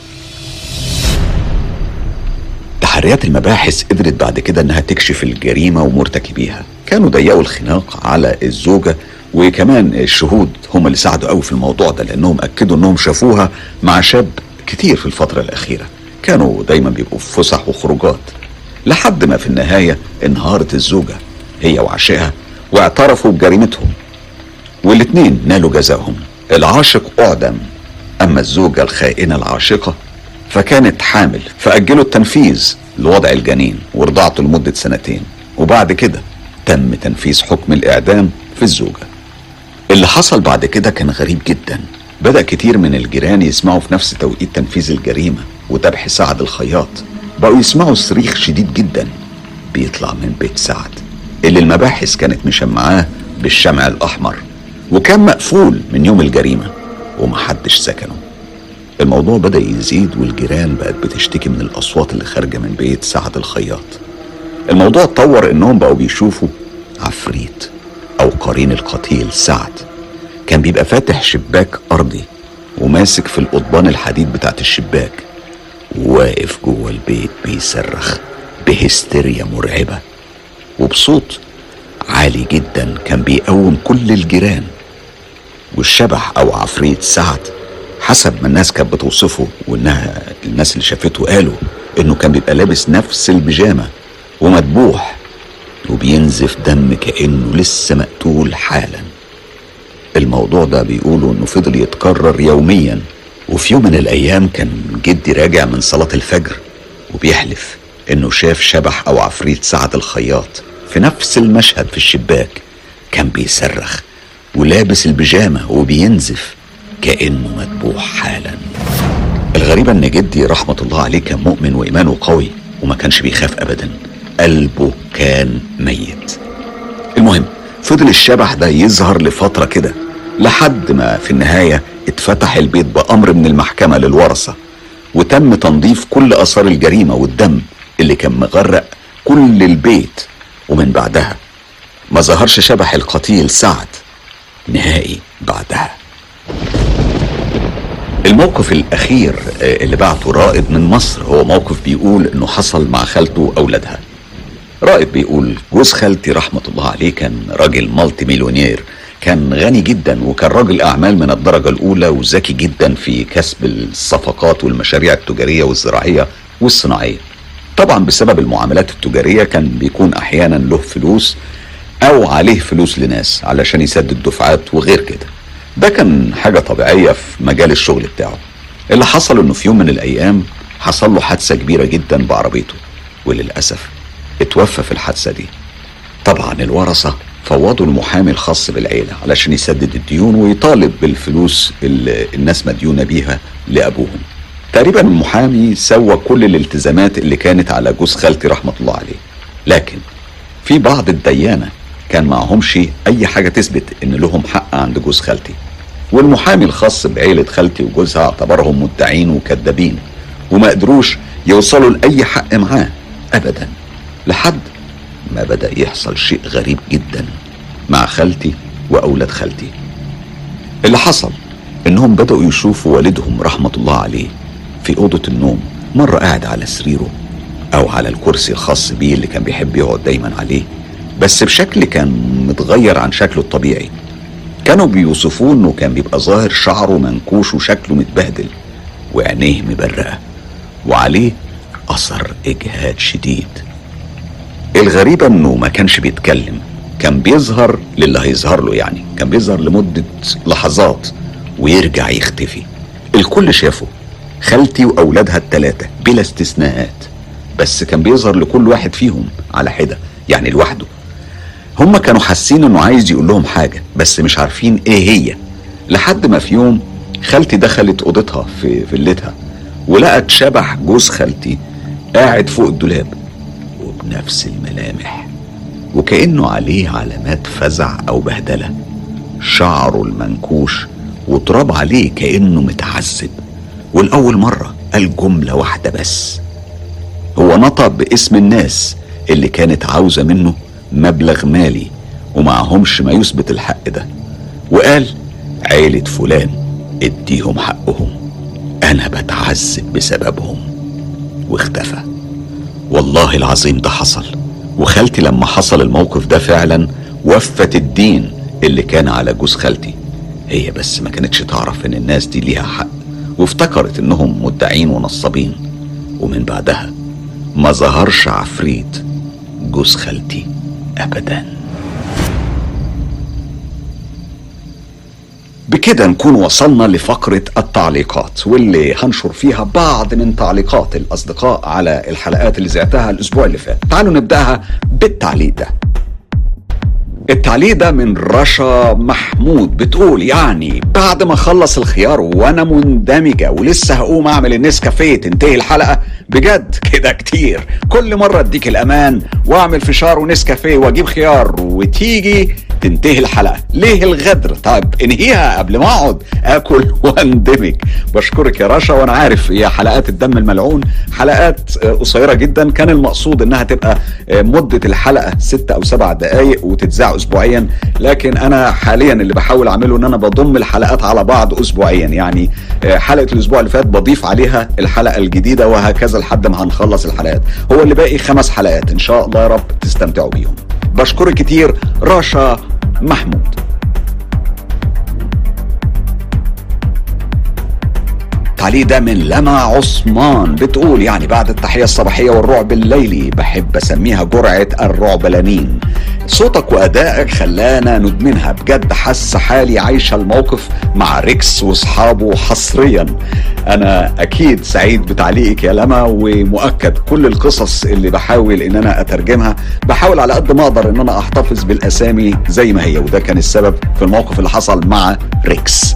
تحريات المباحث قدرت بعد كده انها تكشف الجريمه ومرتكبيها كانوا ضيقوا الخناق على الزوجه وكمان الشهود هم اللي ساعدوا قوي في الموضوع ده لانهم اكدوا انهم شافوها مع شاب كتير في الفتره الاخيره كانوا دايما بيبقوا في فسح وخروجات لحد ما في النهايه انهارت الزوجه هي وعشقها واعترفوا بجريمتهم والاتنين نالوا جزاهم العاشق اعدم اما الزوجه الخائنه العاشقه فكانت حامل فاجلوا التنفيذ لوضع الجنين ورضعته لمده سنتين وبعد كده تم تنفيذ حكم الاعدام في الزوجه اللي حصل بعد كده كان غريب جدا بدأ كتير من الجيران يسمعوا في نفس توقيت تنفيذ الجريمة وذبح سعد الخياط بقوا يسمعوا صريخ شديد جدا بيطلع من بيت سعد اللي المباحث كانت مشمعاه بالشمع الأحمر وكان مقفول من يوم الجريمة ومحدش سكنه الموضوع بدأ يزيد والجيران بقت بتشتكي من الأصوات اللي خارجة من بيت سعد الخياط الموضوع اتطور انهم بقوا بيشوفوا عفريت او قرين القتيل سعد كان بيبقى فاتح شباك ارضي وماسك في القضبان الحديد بتاعت الشباك وواقف جوه البيت بيصرخ بهستيريا مرعبه وبصوت عالي جدا كان بيقوم كل الجيران والشبح او عفريت سعد حسب ما الناس كانت بتوصفه وانها الناس اللي شافته قالوا انه كان بيبقى لابس نفس البيجامه ومدبوح وبينزف دم كانه لسه مقتول حالا الموضوع ده بيقولوا انه فضل يتكرر يوميا وفي يوم من الايام كان جدي راجع من صلاه الفجر وبيحلف انه شاف شبح او عفريت سعد الخياط في نفس المشهد في الشباك كان بيصرخ ولابس البيجامه وبينزف كانه مذبوح حالا الغريبة ان جدي رحمة الله عليه كان مؤمن وايمانه قوي وما كانش بيخاف ابدا قلبه كان ميت المهم فضل الشبح ده يظهر لفترة كده لحد ما في النهاية اتفتح البيت بأمر من المحكمة للورثة وتم تنظيف كل آثار الجريمة والدم اللي كان مغرق كل البيت ومن بعدها ما ظهرش شبح القتيل سعد نهائي بعدها الموقف الأخير اللي بعته رائد من مصر هو موقف بيقول إنه حصل مع خالته وأولادها رائد بيقول جوز خالتي رحمة الله عليه كان راجل مالتي مليونير كان غني جدا وكان راجل أعمال من الدرجة الأولى وذكي جدا في كسب الصفقات والمشاريع التجارية والزراعية والصناعية طبعا بسبب المعاملات التجارية كان بيكون أحيانا له فلوس أو عليه فلوس لناس علشان يسدد دفعات وغير كده ده كان حاجة طبيعية في مجال الشغل بتاعه اللي حصل انه في يوم من الايام حصل له حادثة كبيرة جدا بعربيته وللأسف اتوفى في الحادثة دي طبعا الورثة فوضوا المحامي الخاص بالعيلة علشان يسدد الديون ويطالب بالفلوس اللي الناس مديونة بيها لأبوهم تقريبا المحامي سوى كل الالتزامات اللي كانت على جوز خالتي رحمة الله عليه لكن في بعض الديانة كان معهمش أي حاجة تثبت إن لهم حق عند جوز خالتي والمحامي الخاص بعيلة خالتي وجوزها اعتبرهم مدعين وكذابين وما قدروش يوصلوا لأي حق معاه أبدا لحد ما بدأ يحصل شيء غريب جدا مع خالتي وأولاد خالتي اللي حصل إنهم بدأوا يشوفوا والدهم رحمة الله عليه في أوضة النوم مرة قاعد على سريره أو على الكرسي الخاص بيه اللي كان بيحب يقعد دايما عليه بس بشكل كان متغير عن شكله الطبيعي كانوا بيوصفوه انه كان بيبقى ظاهر شعره منكوش وشكله متبهدل وعينيه مبرقه وعليه اثر اجهاد شديد الغريبه انه ما كانش بيتكلم كان بيظهر للي هيظهر له يعني كان بيظهر لمده لحظات ويرجع يختفي الكل شافه خالتي واولادها الثلاثه بلا استثناءات بس كان بيظهر لكل واحد فيهم على حده يعني لوحده هم كانوا حاسين انه عايز يقول لهم حاجه بس مش عارفين ايه هي لحد ما في يوم خالتي دخلت اوضتها في فيلتها ولقت شبح جوز خالتي قاعد فوق الدولاب وبنفس الملامح وكانه عليه علامات فزع او بهدله شعره المنكوش وتراب عليه كأنه متعذب والأول مرة قال جملة واحدة بس هو نطق باسم الناس اللي كانت عاوزة منه مبلغ مالي ومعهمش ما يثبت الحق ده وقال عيلة فلان اديهم حقهم انا بتعذب بسببهم واختفى والله العظيم ده حصل وخالتي لما حصل الموقف ده فعلا وفت الدين اللي كان على جوز خالتي هي بس ما كانتش تعرف ان الناس دي ليها حق وافتكرت انهم مدعين ونصابين ومن بعدها ما ظهرش عفريت جوز خالتي ابدا بكده نكون وصلنا لفقرة التعليقات واللي هنشر فيها بعض من تعليقات الأصدقاء على الحلقات اللي زعتها الأسبوع اللي فات تعالوا نبدأها بالتعليق ده التعليق ده من رشا محمود بتقول يعني بعد ما اخلص الخيار وانا مندمجه ولسه هقوم اعمل النسكافيه تنتهي الحلقه بجد كده كتير كل مره اديك الامان واعمل فشار ونسكافيه واجيب خيار وتيجي تنتهي الحلقه ليه الغدر طيب انهيها قبل ما اقعد اكل واندمج بشكرك يا رشا وانا عارف هي حلقات الدم الملعون حلقات قصيره جدا كان المقصود انها تبقى مده الحلقه ست او سبع دقائق وتتذاع اسبوعيا لكن انا حاليا اللي بحاول اعمله ان انا بضم الحلقات على بعض اسبوعيا يعني حلقه الاسبوع اللي فات بضيف عليها الحلقه الجديده وهكذا لحد ما هنخلص الحلقات هو اللي باقي خمس حلقات ان شاء الله يا رب تستمتعوا بيهم بشكرك كتير رشا محمود التعليق ده من لما عثمان بتقول يعني بعد التحية الصباحية والرعب الليلي بحب أسميها جرعة الرعبلانين صوتك وأدائك خلانا ندمنها بجد حس حالي عايشة الموقف مع ريكس وأصحابه حصريا أنا أكيد سعيد بتعليقك يا لما ومؤكد كل القصص اللي بحاول إن أنا أترجمها بحاول على قد ما أقدر إن أنا أحتفظ بالأسامي زي ما هي وده كان السبب في الموقف اللي حصل مع ريكس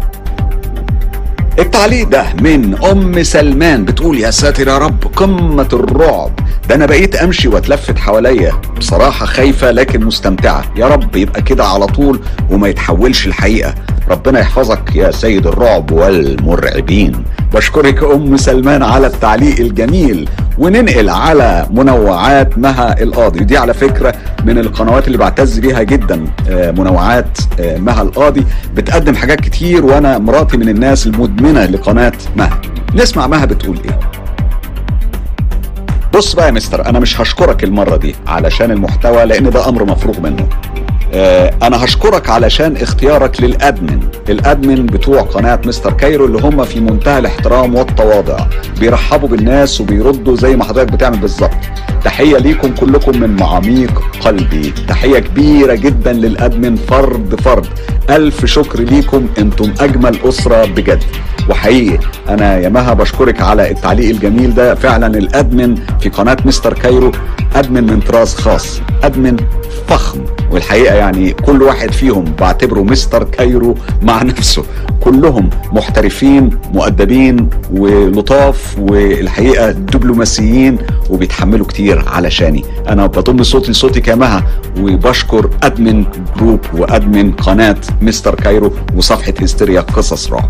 التعليق ده من ام سلمان بتقول يا ساتر يا رب قمة الرعب ده انا بقيت امشي واتلفت حواليا بصراحة خايفة لكن مستمتعة يا رب يبقى كده على طول وما يتحولش الحقيقة ربنا يحفظك يا سيد الرعب والمرعبين بشكرك ام سلمان على التعليق الجميل وننقل على منوعات مها القاضي دي على فكرة من القنوات اللي بعتز بيها جدا منوعات مها القاضي بتقدم حاجات كتير وانا مراتي من الناس المدمنة لقناة مها نسمع مها بتقول ايه بص بقى يا مستر انا مش هشكرك المرة دي علشان المحتوى لان ده امر مفروغ منه انا هشكرك علشان اختيارك للادمن الادمن بتوع قناه مستر كايرو اللي هم في منتهى الاحترام والتواضع بيرحبوا بالناس وبيردوا زي ما حضرتك بتعمل بالظبط تحيه ليكم كلكم من معاميق قلبي تحيه كبيره جدا للادمن فرد فرد الف شكر ليكم انتم اجمل اسره بجد وحقيقي انا يا مها بشكرك على التعليق الجميل ده فعلا الادمن في قناه مستر كايرو ادمن من طراز خاص ادمن فخم والحقيقه يعني كل واحد فيهم بعتبره مستر كايرو مع نفسه كلهم محترفين مؤدبين ولطاف والحقيقه دبلوماسيين وبيتحملوا كتير علشاني انا بضم صوتي لصوتي كمها وبشكر ادمن جروب وادمن قناه مستر كايرو وصفحه هستيريا قصص رعب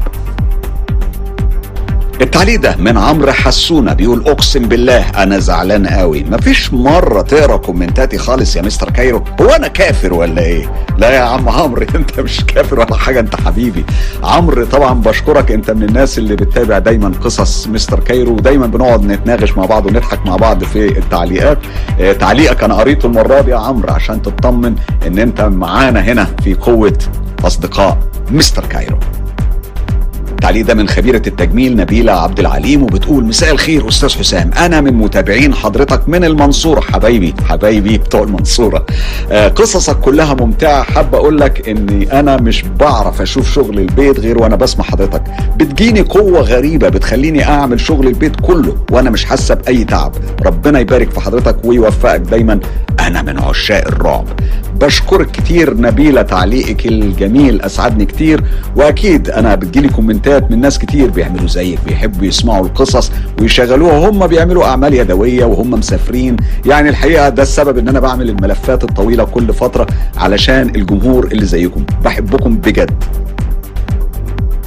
التعليق ده من عمرو حسونه بيقول اقسم بالله انا زعلان قوي مفيش مره تقرا كومنتاتي خالص يا مستر كايرو هو انا كافر ولا ايه لا يا عم عمرو انت مش كافر ولا حاجه انت حبيبي عمرو طبعا بشكرك انت من الناس اللي بتتابع دايما قصص مستر كايرو ودايما بنقعد نتناقش مع بعض ونضحك مع بعض في التعليقات اه تعليقك انا قريته المره دي يا عمرو عشان تطمن ان انت معانا هنا في قوه اصدقاء مستر كايرو التعليق ده من خبيرة التجميل نبيلة عبد العليم وبتقول مساء الخير أستاذ حسام أنا من متابعين حضرتك من المنصورة حبايبي حبايبي بتوع المنصورة آه قصصك كلها ممتعة حابة أقول لك إني أنا مش بعرف أشوف شغل البيت غير وأنا بسمع حضرتك بتجيني قوة غريبة بتخليني أعمل شغل البيت كله وأنا مش حاسة بأي تعب ربنا يبارك في حضرتك ويوفقك دايما أنا من عشاق الرعب بشكرك كتير نبيلة تعليقك الجميل أسعدني كتير وأكيد أنا بتجيلي كومنتات من ناس كتير بيعملوا زيك بيحبوا يسمعوا القصص ويشغلوها وهم بيعملوا أعمال يدوية وهم مسافرين يعني الحقيقة ده السبب إن أنا بعمل الملفات الطويلة كل فترة علشان الجمهور اللي زيكم بحبكم بجد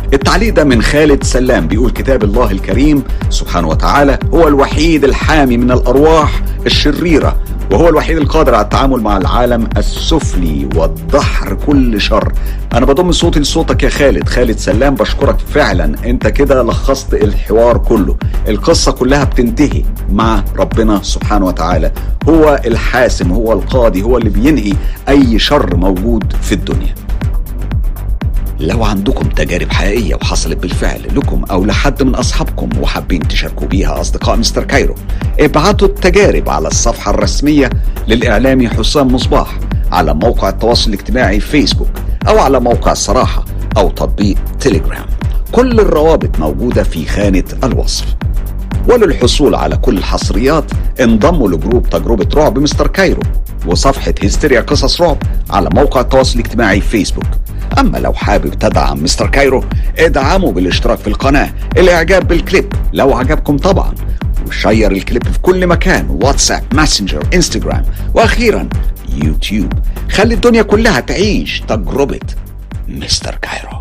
التعليق ده من خالد سلام بيقول كتاب الله الكريم سبحانه وتعالى هو الوحيد الحامي من الأرواح الشريرة وهو الوحيد القادر على التعامل مع العالم السفلي والدحر كل شر انا بضم صوتي لصوتك يا خالد خالد سلام بشكرك فعلا انت كده لخصت الحوار كله القصة كلها بتنتهي مع ربنا سبحانه وتعالى هو الحاسم هو القاضي هو اللي بينهي اي شر موجود في الدنيا لو عندكم تجارب حقيقية وحصلت بالفعل لكم أو لحد من أصحابكم وحابين تشاركوا بيها أصدقاء مستر كايرو ابعتوا التجارب على الصفحة الرسمية للإعلامي حسام مصباح على موقع التواصل الاجتماعي فيسبوك أو على موقع الصراحة أو تطبيق تليجرام كل الروابط موجودة في خانة الوصف وللحصول على كل الحصريات انضموا لجروب تجربة رعب مستر كايرو وصفحة هستيريا قصص رعب على موقع التواصل الاجتماعي فيسبوك أما لو حابب تدعم مستر كايرو ادعمه بالاشتراك في القناة الإعجاب بالكليب لو عجبكم طبعا وشير الكليب في كل مكان واتساب ماسنجر انستجرام وأخيرا يوتيوب خلي الدنيا كلها تعيش تجربة مستر كايرو